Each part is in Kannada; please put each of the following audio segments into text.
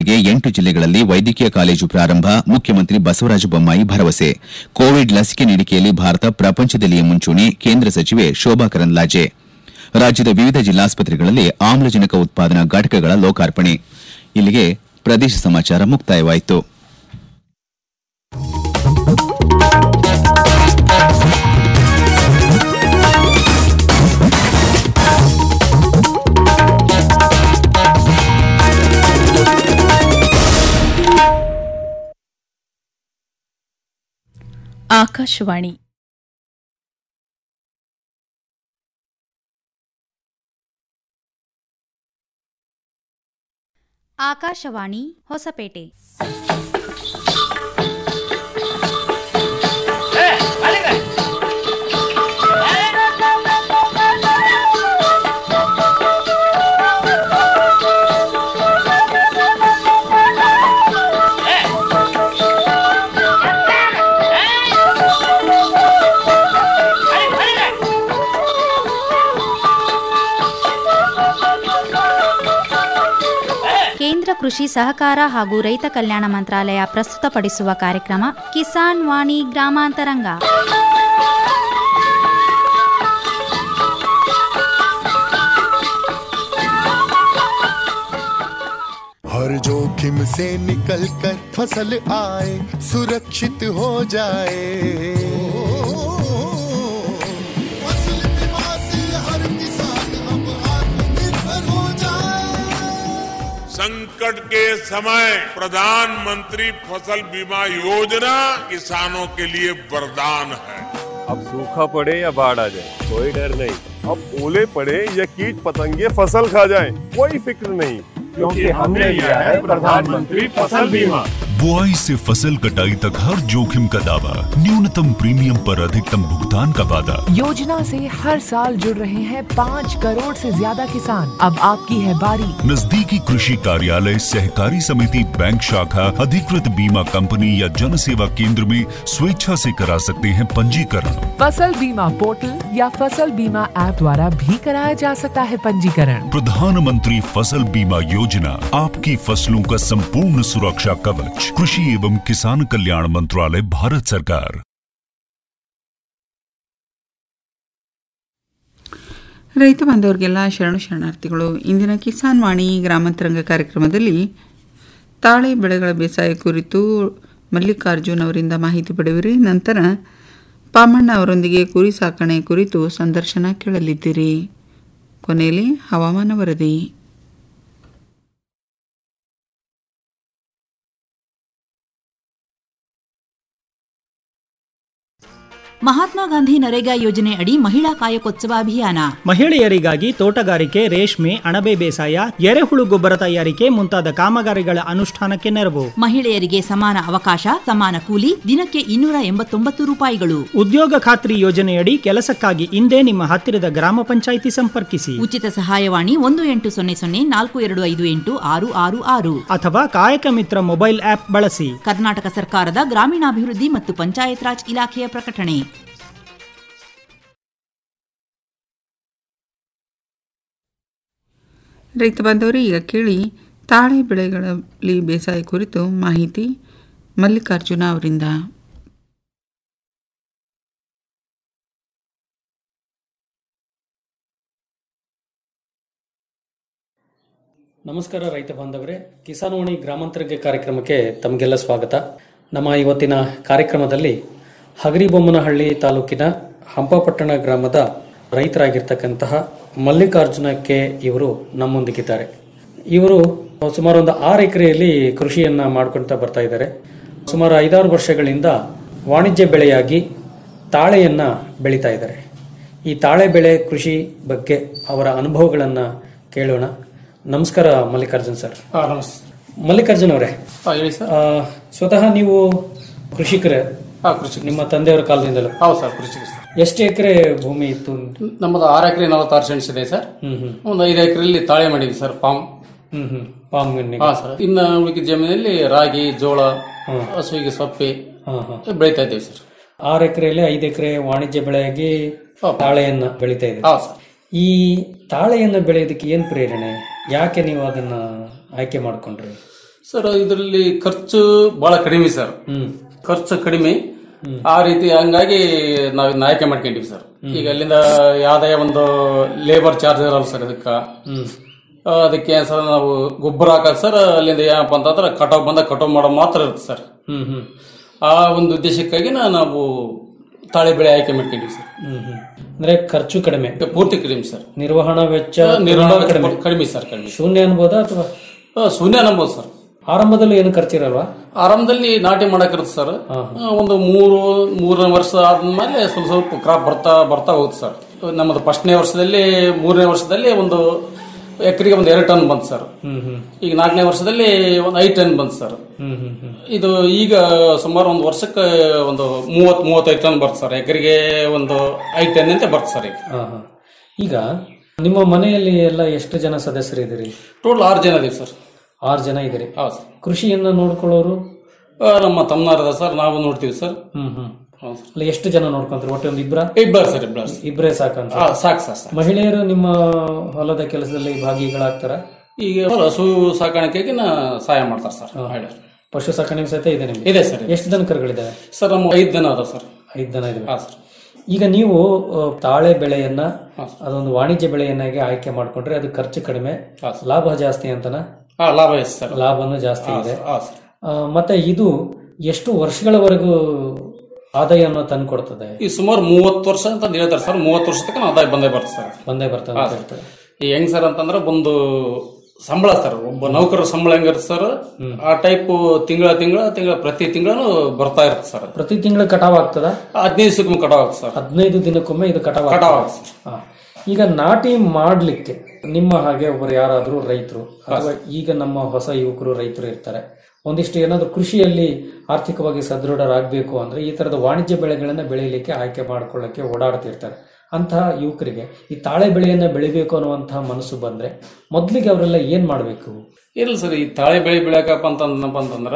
ವರ್ಷದೊಳಗೆ ಎಂಟು ಜಿಲ್ಲೆಗಳಲ್ಲಿ ವೈದ್ಯಕೀಯ ಕಾಲೇಜು ಪ್ರಾರಂಭ ಮುಖ್ಯಮಂತ್ರಿ ಬಸವರಾಜ ಬೊಮ್ಮಾಯಿ ಭರವಸೆ ಕೋವಿಡ್ ಲಸಿಕೆ ನೀಡಿಕೆಯಲ್ಲಿ ಭಾರತ ಪ್ರಪಂಚದಲ್ಲಿಯೇ ಮುಂಚೂಣಿ ಕೇಂದ್ರ ಸಚಿವೆ ಶೋಭಾ ಕರಂದ್ಲಾಜೆ ರಾಜ್ಯದ ವಿವಿಧ ಜಿಲ್ಲಾಸ್ಪತ್ರೆಗಳಲ್ಲಿ ಆಮ್ಲಜನಕ ಉತ್ಪಾದನಾ ಘಟಕಗಳ ಲೋಕಾರ್ಪಣೆ ಇಲ್ಲಿಗೆ ಪ್ರದೇಶ ಸಮಾಚಾರ ಮುಕ್ತಾಯವಾಯಿತು ಆಕಾಶವಾಣಿ ಆಕಾಶವಾಣಿ ಹೊಸಪೇಟೆ ಕೇಂದ್ರ ಕೃಷಿ ಸಹಕಾರ ಹಾಗೂ ರೈತ ಕಲ್ಯಾಣ ಮಂತ್ರಾಲಯ ಪ್ರಸ್ತುತಪಡಿಸುವ ಕಾರ್ಯಕ್ರಮ ಕಿಸಾನ್ ವಾಣಿ ಗ್ರಾಮಾಂತರಂಗ हर जोखिम से निकल कर फसल आए सुरक्षित हो जाए फसल बीमा से हर किसान अब आत्मनिर्भर हो जाए संकट के समय प्रधानमंत्री फसल बीमा योजना किसानों के लिए वरदान है अब सूखा पड़े या बाढ़ आ जाए कोई डर नहीं अब ओले पड़े या कीट पतंगे फसल खा जाए कोई फिक्र नहीं क्योंकि हमने लिया है प्रधानमंत्री फसल बीमा बुआई से फसल कटाई तक हर जोखिम का दावा न्यूनतम प्रीमियम पर अधिकतम भुगतान का वादा योजना से हर साल जुड़ रहे हैं पाँच करोड़ से ज्यादा किसान अब आपकी है बारी नजदीकी कृषि कार्यालय सहकारी समिति बैंक शाखा अधिकृत बीमा कंपनी या जन सेवा केंद्र में स्वेच्छा से करा सकते हैं पंजीकरण फसल बीमा पोर्टल या फसल बीमा ऐप द्वारा भी कराया जा सकता है पंजीकरण प्रधानमंत्री फसल बीमा योजना आपकी फसलों का संपूर्ण सुरक्षा कवच कृषि एवं किसान कल्याण मंत्रालय भारत सरकार ರೈತ ಬಾಂಧವರಿಗೆಲ್ಲ ಶರಣು ಶರಣಾರ್ಥಿಗಳು ಇಂದಿನ ಕಿಸಾನ್ ವಾಣಿ ಗ್ರಾಮಾಂತರಂಗ ಕಾರ್ಯಕ್ರಮದಲ್ಲಿ ತಾಳೆ ಬೆಳೆಗಳ ಬೇಸಾಯ ಕುರಿತು ಮಲ್ಲಿಕಾರ್ಜುನ್ ಅವರಿಂದ ಮಾಹಿತಿ ಪಡೆಯುವಿರಿ ನಂತರ ಪಾಮಣ್ಣ ಅವರೊಂದಿಗೆ ಕುರಿ ಸಾಕಣೆ ಕುರಿತು ಸಂದರ್ಶನ ಕೇಳಲಿದ್ದೀರಿ ಕೊನೆಯಲ್ಲಿ ಹವಾಮಾನ ವರದಿ ಮಹಾತ್ಮ ಗಾಂಧಿ ನರೇಗಾ ಯೋಜನೆ ಅಡಿ ಮಹಿಳಾ ಕಾಯಕೋತ್ಸವ ಅಭಿಯಾನ ಮಹಿಳೆಯರಿಗಾಗಿ ತೋಟಗಾರಿಕೆ ರೇಷ್ಮೆ ಅಣಬೆ ಬೇಸಾಯ ಎರೆಹುಳು ಗೊಬ್ಬರ ತಯಾರಿಕೆ ಮುಂತಾದ ಕಾಮಗಾರಿಗಳ ಅನುಷ್ಠಾನಕ್ಕೆ ನೆರವು ಮಹಿಳೆಯರಿಗೆ ಸಮಾನ ಅವಕಾಶ ಸಮಾನ ಕೂಲಿ ದಿನಕ್ಕೆ ಇನ್ನೂರ ಎಂಬತ್ತೊಂಬತ್ತು ರೂಪಾಯಿಗಳು ಉದ್ಯೋಗ ಖಾತ್ರಿ ಯೋಜನೆಯಡಿ ಕೆಲಸಕ್ಕಾಗಿ ಇಂದೇ ನಿಮ್ಮ ಹತ್ತಿರದ ಗ್ರಾಮ ಪಂಚಾಯಿತಿ ಸಂಪರ್ಕಿಸಿ ಉಚಿತ ಸಹಾಯವಾಣಿ ಒಂದು ಎಂಟು ಸೊನ್ನೆ ಸೊನ್ನೆ ನಾಲ್ಕು ಎರಡು ಐದು ಎಂಟು ಆರು ಆರು ಆರು ಅಥವಾ ಕಾಯಕ ಮಿತ್ರ ಮೊಬೈಲ್ ಆಪ್ ಬಳಸಿ ಕರ್ನಾಟಕ ಸರ್ಕಾರದ ಗ್ರಾಮೀಣಾಭಿವೃದ್ಧಿ ಮತ್ತು ಪಂಚಾಯತ್ ರಾಜ್ ಇಲಾಖೆಯ ಪ್ರಕಟಣೆ ರೈತ ಬಾಂಧವರು ಈಗ ಕೇಳಿ ತಾಳೆ ಬೆಳೆಗಳಲ್ಲಿ ಬೇಸಾಯ ಕುರಿತು ಮಾಹಿತಿ ಮಲ್ಲಿಕಾರ್ಜುನ ಅವರಿಂದ ನಮಸ್ಕಾರ ರೈತ ಬಾಂಧವರೇ ಕಿಸಾನ್ವಾಣಿ ಗ್ರಾಮಾಂತರಿಕೆ ಕಾರ್ಯಕ್ರಮಕ್ಕೆ ತಮಗೆಲ್ಲ ಸ್ವಾಗತ ನಮ್ಮ ಇವತ್ತಿನ ಕಾರ್ಯಕ್ರಮದಲ್ಲಿ ಹಗರಿಬೊಮ್ಮನಹಳ್ಳಿ ತಾಲೂಕಿನ ಹಂಪಪಟ್ಟಣ ಗ್ರಾಮದ ರೈತರಾಗಿರ್ತಕ್ಕಂತಹ ಮಲ್ಲಿಕಾರ್ಜುನ ಕೆ ಇವರು ನಮ್ಮೊಂದಿಗಿದ್ದಾರೆ ಇವರು ಸುಮಾರು ಒಂದು ಆರು ಎಕರೆಯಲ್ಲಿ ಕೃಷಿಯನ್ನ ಮಾಡ್ಕೊಳ್ತಾ ಬರ್ತಾ ಇದ್ದಾರೆ ಸುಮಾರು ಐದಾರು ವರ್ಷಗಳಿಂದ ವಾಣಿಜ್ಯ ಬೆಳೆಯಾಗಿ ತಾಳೆಯನ್ನ ಬೆಳೀತಾ ಇದ್ದಾರೆ ಈ ತಾಳೆ ಬೆಳೆ ಕೃಷಿ ಬಗ್ಗೆ ಅವರ ಅನುಭವಗಳನ್ನ ಕೇಳೋಣ ನಮಸ್ಕಾರ ಮಲ್ಲಿಕಾರ್ಜುನ್ ಸರ್ ನಮಸ್ತೆ ಮಲ್ಲಿಕಾರ್ಜುನ್ ಅವರೇ ಹೇಳಿ ಸರ್ ಆ, ಸ್ವತಃ ನೀವು ಕೃಷಿಕರೇ ಹಾ ಕೃಷಿ ನಿಮ್ಮ ತಂದೆಯವರ ಕಾಲದಿಂದಲೂ ಹೌದು ಸರ್ ಕೃಷಿ ಸರ್ ಎಷ್ಟು ಎಕರೆ ಭೂಮಿ ಇತ್ತು ನಮ್ಮದು ಆರು ಎಕರೆ ನಲವತ್ತಾರು ಸೆಂಟ್ಸ್ ಇದೆ ಸರ್ ಹ್ಮ್ ಹ್ಮ್ ಒಂದು ಐದು ಎಕರೆಯಲ್ಲಿ ತಾಳೆ ಮಾಡಿದ್ವಿ sir palm hmm hmm palm ಗನ್ನಿಗೆ. ಹಾ ಸರ್ ಇನ್ನು ಉಳಿದ ಜಮೀನಲ್ಲಿ ರಾಗಿ ಜೋಳ ಹಸುವಿಗೆ ಸೊಪ್ಪೆ ಹಾ, ಹಾ. ಬೆಳೀತಾ ಇದ್ದೀವಿ ಸರ್ ಆರು ಎಕರೆಯಲ್ಲಿ ಐದು ಎಕರೆ ವಾಣಿಜ್ಯ ಬೆಳೆಯಾಗಿ ತಾಳೆಯನ್ನ ಬೆಳೀತಾ ಇದೆ ಹೌದು ಸರ್ ಈ ತಾಳೆಯನ್ನ ಬೆಳೆಯೋದಕ್ಕೆ ಏನ್ ಪ್ರೇರಣೆ ಯಾಕೆ ನೀವು ಅದನ್ನ ಆಯ್ಕೆ ಮಾಡ್ಕೊಂಡ್ರಿ ಸರ್ ಇದರಲ್ಲಿ ಖರ್ಚು ಬಹಳ ಕಡಿಮೆ ಸರ್ ಖರ್ಚು ಕಡಿಮೆ ಆ ರೀತಿ ಹಂಗಾಗಿ ನಾವು ಇದನ್ನ ಆಯ್ಕೆ ಮಾಡ್ಕೊಂಡಿವಿ ಸರ್ ಈಗ ಅಲ್ಲಿಂದ ಯಾವ್ದೇ ಒಂದು ಲೇಬರ್ ಚಾರ್ಜ್ ಇರಲ್ಲ ಸರ್ ಇದಕ್ಕ ಆ, ಅದಕ್ಕೆ ಏನ್ ಸರ್ ನಾವು ಗೊಬ್ಬರ ಹಾಕೋದು ಸರ್ ಅಲ್ಲಿಂದ ಏನಪ್ಪ ಅಂತಂದ್ರೆ ಕಟಾವ್ ಬಂದ ಕಟಾವ್ ಮಾಡೋ ಮಾತ್ರ ಇರುತ್ತೆ ಸರ್ ಹ್ಮ್ ಹ್ಮ್ ಆ ಒಂದು ಉದ್ದೇಶಕ್ಕಾಗಿ ನಾವು ತಾಳೆ ಬೆಳೆ ಆಯ್ಕೆ ಮಾಡ್ಕೊಂಡಿವಿ ಸರ್ ಹ್ಮ್ ಹ್ಮ್ ಅಂದ್ರೆ ಖರ್ಚು ಕಡಿಮೆ ಪೂರ್ತಿ ಕಡಿಮೆ ಸರ್ ನಿರ್ವಹಣಾ ವೆಚ್ಚ ನಿರ್ವಹಣಾ ತುಂಬಾ ವೆಚ್ಚ ಕಡಿಮೆ ಕಡಿಮೆ ಸರ್ ಕಡಿಮೆ ಶೂನ್ಯ ಅನ್ಬೋದಾ ಅಥವಾ ಆ, ಶೂನ್ಯ ಅನ್ಬೋದು ಸರ್ ಆರಂಭದಲ್ಲಿ ಏನು ಖರ್ಚಿರಲ್ವಾ ಆರಂಭದಲ್ಲಿ ನಾಟಿ ಮಾಡಕ್ಕಿರುತ್ತೆ ಸರ್ ಆ, ಒಂದು ಮೂರು ಮೂರನೇ ವರ್ಷ ಆದ್ಮೇಲೆ ಸ್ವಲ್ಪ ಸ್ವಲ್ಪ ಕ್ರಾಪ್ ಬರ್ತಾ ಬರ್ತಾ ಹೋಗುತ್ತೆ ಸರ್ ನಮ್ಮದು ಫಸ್ಟ್ನೇ ವರ್ಷದಲ್ಲಿ ಮೂರನೇ ವರ್ಷದಲ್ಲಿ ಒಂದು ಎಕರೆಗೆ ಒಂದು ಎರಡು ಟನ್ ಬಂತು ಸರ್ ಹ್ಮ್ ಹ್ಮ್ ಈಗ ನಾಲ್ಕನೇ ವರ್ಷದಲ್ಲಿ ಒಂದು ಐದು ಟನ್ ಬಂತು ಸರ್ ಹ್ಮ್ ಹ್ಮ್ ಹ್ಮ್ ಇದು ಈಗ ಸುಮಾರು ಒಂದು ವರ್ಷಕ್ಕೆ ಒಂದು ಮೂವತ್ ಮೂವತ್ತೈದು ಟನ್ ಬರುತ್ತೆ ಸರ್ ಎಕರೆಗೆ ಒಂದು ಐದು ಟನ್ ಅಂತ ಬರುತ್ತೆ ಸರ್ ಈಗ ಹಾ, ಹಾ. ಈಗ ನಿಮ್ಮ ಮನೆಯಲ್ಲಿ ಎಲ್ಲ ಎಷ್ಟು ಜನ ಸದಸ್ಯರು ಇದ್ದೀರಿ ಟೋಟಲ್ ಆರು ಜನ ಇದೀವಿ ಸರ್ ಆರು ಜನ ಇದ್ದೀರಿ ಹೌದು ಸರ್ ಕೃಷಿಯನ್ನ ನೋಡ್ಕೊಳ್ಳೋರು ಆ, ನಮ್ಮ ತಮ್ಮನಾರದ ಸರ್ ನಾವು ನೋಡ್ತೀವಿ ಸರ್ ಹ್ಮ್ ಹ್ಮ್ ಹೌದು ಸರ್ ಅಲ್ಲ ಎಷ್ಟು ಜನ ನೋಡ್ಕೊಂತಾರೆ ಒಟ್ಟು ಒಂದು ಇಬ್ರ ಇಬ್ಬರು ಸರ್ ಇಬ್ಬರು ಇಬ್ರೇ ಸಾಕಂತ ಹಾ, ಸಾಕು ಸರ್ ಸಾಕು ಮಹಿಳೆಯರು ನಿಮ್ಮ ಹೊಲದ ಕೆಲಸದಲ್ಲಿ ಭಾಗಿಗಳಾಗ್ತಾರ ಈಗ ಹಸು ಸಾಕಾಣಿಕೆಗೆ ನಾ ಸಹಾಯ ಮಾಡ್ತಾರೆ ಸರ್ ಮಹಿಳೆಯರು ಪಶು ಸಾಕಾಣಿಕೆ ಸಹಿತ ಇದೆ ನಿಮ್ಗೆ ಇದೆ ಸರ್ ಎಷ್ಟು ದನ ಕರುಗಳಿದ್ದಾವೆ ಸರ್ ನಮ್ಮ ಐದು ಜನ ಅದ ಸರ್ ಐದು ದನ ಇದೆ ಹಾ ಸರ್ ಈಗ ನೀವು ಆ, ತಾಳೆ ಬೆಳೆಯನ್ನ ಅದೊಂದು ವಾಣಿಜ್ಯ ಬೆಳೆಯನ್ನಾಗಿ ಆಯ್ಕೆ ಮಾಡ್ಕೊಂಡ್ರೆ ಅದು ಖರ್ಚು ಕಡಿಮೆ ಲಾಭ ಜಾಸ್ತಿ ಅಂತನ ಹಾ ಲಾಭ ಇದೆ ಸರ್ ಲಾಭನೂ ಜಾಸ್ತಿ ಇದೆ ಹಾ ಸರ್ ಆ, ಮತ್ತೆ ಇದು ಎಷ್ಟು ವರ್ಷಗಳವರೆಗೂ ಆದಾಯವನ್ನು ತಂದು ಕೊಡ್ತದೆ ಈ ಸುಮಾರು ಮೂವತ್ತು ವರ್ಷ ಅಂತ ಹೇಳ್ತಾರೆ ಸರ್ ಮೂವತ್ತು ವರ್ಷ ತನಕ ಆದಾಯ ಬಂದೇ ಬರುತ್ತೆ ಸರ್ ಬಂದೇ ಬರ್ತದೆ ಹಾ ಅಂತ ಸರ್. ಹೇಳ್ತಾರೆ ಈ ಹೆಂಗ್ ಸರ್ ಅಂತಂದ್ರೆ ಒಂದು ಸಂಬಳ ಸರ್ ಒಬ್ಬ ನೌಕರ ಸಂಬಳ ಹೆಂಗಿರುತ್ತೆ ಸರ್ ಆ ಟೈಪ್ ತಿಂಗಳ ತಿಂಗಳ ತಿಂಗಳ ಪ್ರತಿ ತಿಂಗಳು ಬರ್ತಾ ಇರುತ್ತೆ ಸರ್ ಪ್ರತಿ ತಿಂಗಳು ಕಟಾವ್ ಆಗ್ತದ ಹದಿನೈದು ದಿವಸಕ್ಕೆ ಕಟಾವ್ ಆಗುತ್ತೆ ಸರ್ ಹದಿನೈದು ದಿನಕ್ಕೊಮ್ಮೆ ಇದು ಕಟಾವ್ ಕಟಾವ್ ಆಗ್ತದೆ. ಆಗುತ್ತೆ ಹಾ. ಈಗ ನಾಟಿ ಮಾಡ್ಲಿಕ್ಕೆ ನಿಮ್ಮ ಹಾಗೆ ಒಬ್ಬರು ಯಾರಾದ್ರೂ ರೈತರು ಅಥವಾ ಈಗ ನಮ್ಮ ಹೊಸ ಯುವಕರು ರೈತರು ಇರ್ತಾರೆ ಒಂದಿಷ್ಟು ಏನಾದ್ರು ಕೃಷಿಯಲ್ಲಿ ಆರ್ಥಿಕವಾಗಿ ಸದೃಢರಾಗಬೇಕು ಅಂದ್ರೆ ಈ ತರದ ವಾಣಿಜ್ಯ ಬೆಳೆಗಳನ್ನ ಬೆಳೀಲಿಕ್ಕೆ ಆಯ್ಕೆ ಮಾಡ್ಕೊಳ್ಳಕ್ಕೆ ಓಡಾಡ್ತಿರ್ತಾರೆ ಅಂತಹ ಯುವಕರಿಗೆ ಈ ತಾಳೆ ಬೆಳೆಯನ್ನ ಬೆಳಿಬೇಕು ಅನ್ನುವಂತಹ ಮನಸ್ಸು ಬಂದ್ರೆ ಮೊದ್ಲಿಗೆ ಅವರೆಲ್ಲ ಏನ್ ಮಾಡ್ಬೇಕು ಇಲ್ಲ ಸರ್ ಈ ತಾಳೆ ಬೆಳೆ ಬೆಳೆಯಕಪ್ಪ ಅಂತಂದಪ್ಪ ಅಂತಂದ್ರ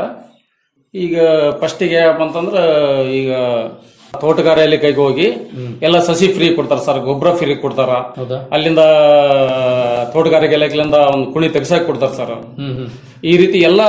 ಈಗ ಫಸ್ಟಿಗೆ ಏನಪ್ಪ ಅಂತಂದ್ರ ಈಗ ತೋಟಗಾರಿಕೆ ಕೈಗೆ ಹೋಗಿ ಎಲ್ಲ ಸಸಿ ಫ್ರೀ ಕೊಡ್ತಾರ ಸರ್ ಗೊಬ್ಬರ ಫ್ರೀ ಕೊಡ್ತಾರ ಹೌದಾ ಅಲ್ಲಿಂದ ತೋಟಗಾರಿಕೆ ಇಲಾಖೆಯಿಂದ ಒಂದು ಕುಣಿ ತೆಗ್ಸಾಕ್ ಕೊಡ್ತಾರ ಸರ್ ಹ್ಮ್ ಹ್ಮ್ ಈ ರೀತಿ ಎಲ್ಲಾ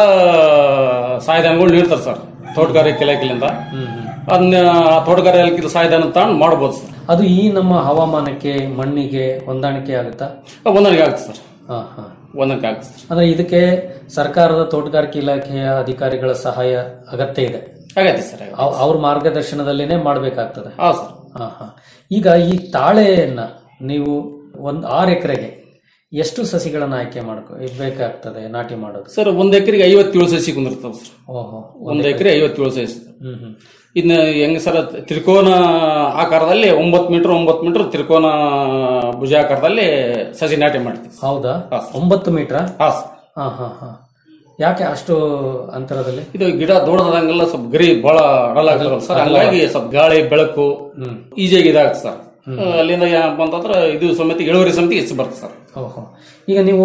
ಸಹಾಯಧನಗಳು ನೀಡ್ತಾರೆ ಸರ್ ತೋಟಗಾರಿಕೆ ಇಲಾಖೆಯಿಂದ ಅದನ್ನ ತೋಟಗಾರಿಕೆ ಇಲಾಖೆ ಸಹಾಯಧನ ತಗೊಂಡು ಮಾಡ್ಬೋದು ಸರ್ ಅದು ಈ ನಮ್ಮ ಹವಾಮಾನಕ್ಕೆ ಮಣ್ಣಿಗೆ ಹೊಂದಾಣಿಕೆ ಆಗುತ್ತಾ ಒಂದನಿಗೆ ಆಗುತ್ತೆ ಸರ್ ಹಾ ಹಾ ಒಂದನಿಗೆ ಆಗುತ್ತೆ ಸರ್ ಅಂದ್ರೆ ಇದಕ್ಕೆ ಸರ್ಕಾರದ ತೋಟಗಾರಿಕೆ ಇಲಾಖೆಯ ಅಧಿಕಾರಿಗಳ ಸಹಾಯ ಅಗತ್ಯ ಇದೆ ಆಗತ್ತೆ ಸರ್ ಆಗತ್ತೆ. ಅವ್- ಅವ್ರ ಮಾರ್ಗದರ್ಶನದಲ್ಲಿನೇ ಮಾಡ್ಬೇಕಾಗ್ತದೆ ಹಾ ಸರ್ ಹಾ ಹಾ ಈಗ ಈ ತಾಳೆಯನ್ನ ನೀವು ಒಂದ್ ಆರು ಎಕರೆಗೆ ಎಷ್ಟು ಸಸಿಗಳನ್ನ ಆಯ್ಕೆ ಮಾಡ್ಕೊ ಬೇಕಾಗ್ತದೆ ನಾಟಿ ಮಾಡೋದು ಸರ್ ಒಂದ್ ಎಕರೆಗೆ ಐವತ್ತೇಳು ಸಸಿ ಕುಂದಿರ್ತಾವ ಸರ್ ಓಹೋ ಒಂದ್ ಎಕರೆ ಐವತ್ತೇಳು ಸಸಿ ಹ್ಮ್ ಹ್ಮ್ ಇನ್ನು ಹೆಂಗ ಸರ್ ತ್ರಿಕೋನ ಆಕಾರದಲ್ಲಿ ಒಂಬತ್ತು ಮೀಟರ್ ಒಂಬತ್ತು ಮೀಟರ್ ತ್ರಿಕೋನ ಭುಜಾಕಾರದಲ್ಲಿ ಸಸಿ ನಾಟಿ ಮಾಡ್ತೀವಿ ಹೌದಾ ಹಾ, ಒಂಬತ್ತು ಮೀಟ್ರ ಹಾ ಸರ್ ಹಾ ಹಾ ಹಾ ಯಾಕೆ ಅಷ್ಟು ಅಂತರದಲ್ಲಿ ಇದು ಗಿಡ ದೊಡ್ಡದಂಗೆಲ್ಲ ಸ್ವಲ್ಪ ಗರಿ ಬಹಳ ಅಡಲಾಗ್ತದಲ್ಲ ಸರ್ ಹಂಗಾಗಿ ಸ್ವಲ್ಪ ಗಾಳಿ ಬೆಳಕು ಈಜಿಯಾಗಿ ಇದಾಗುತ್ತೆ ಸರ್ ಅಲ್ಲಿಂದ ಏನಪ್ಪ ಅಂತಂದ್ರೆ ಇದು ಸಮೇತ ಇಳುವರಿ ಸಮಿತಿ ಹೆಚ್ಚು ಬರ್ತದೆ ಸರ್ ಓಹೋ ಈಗ ನೀವು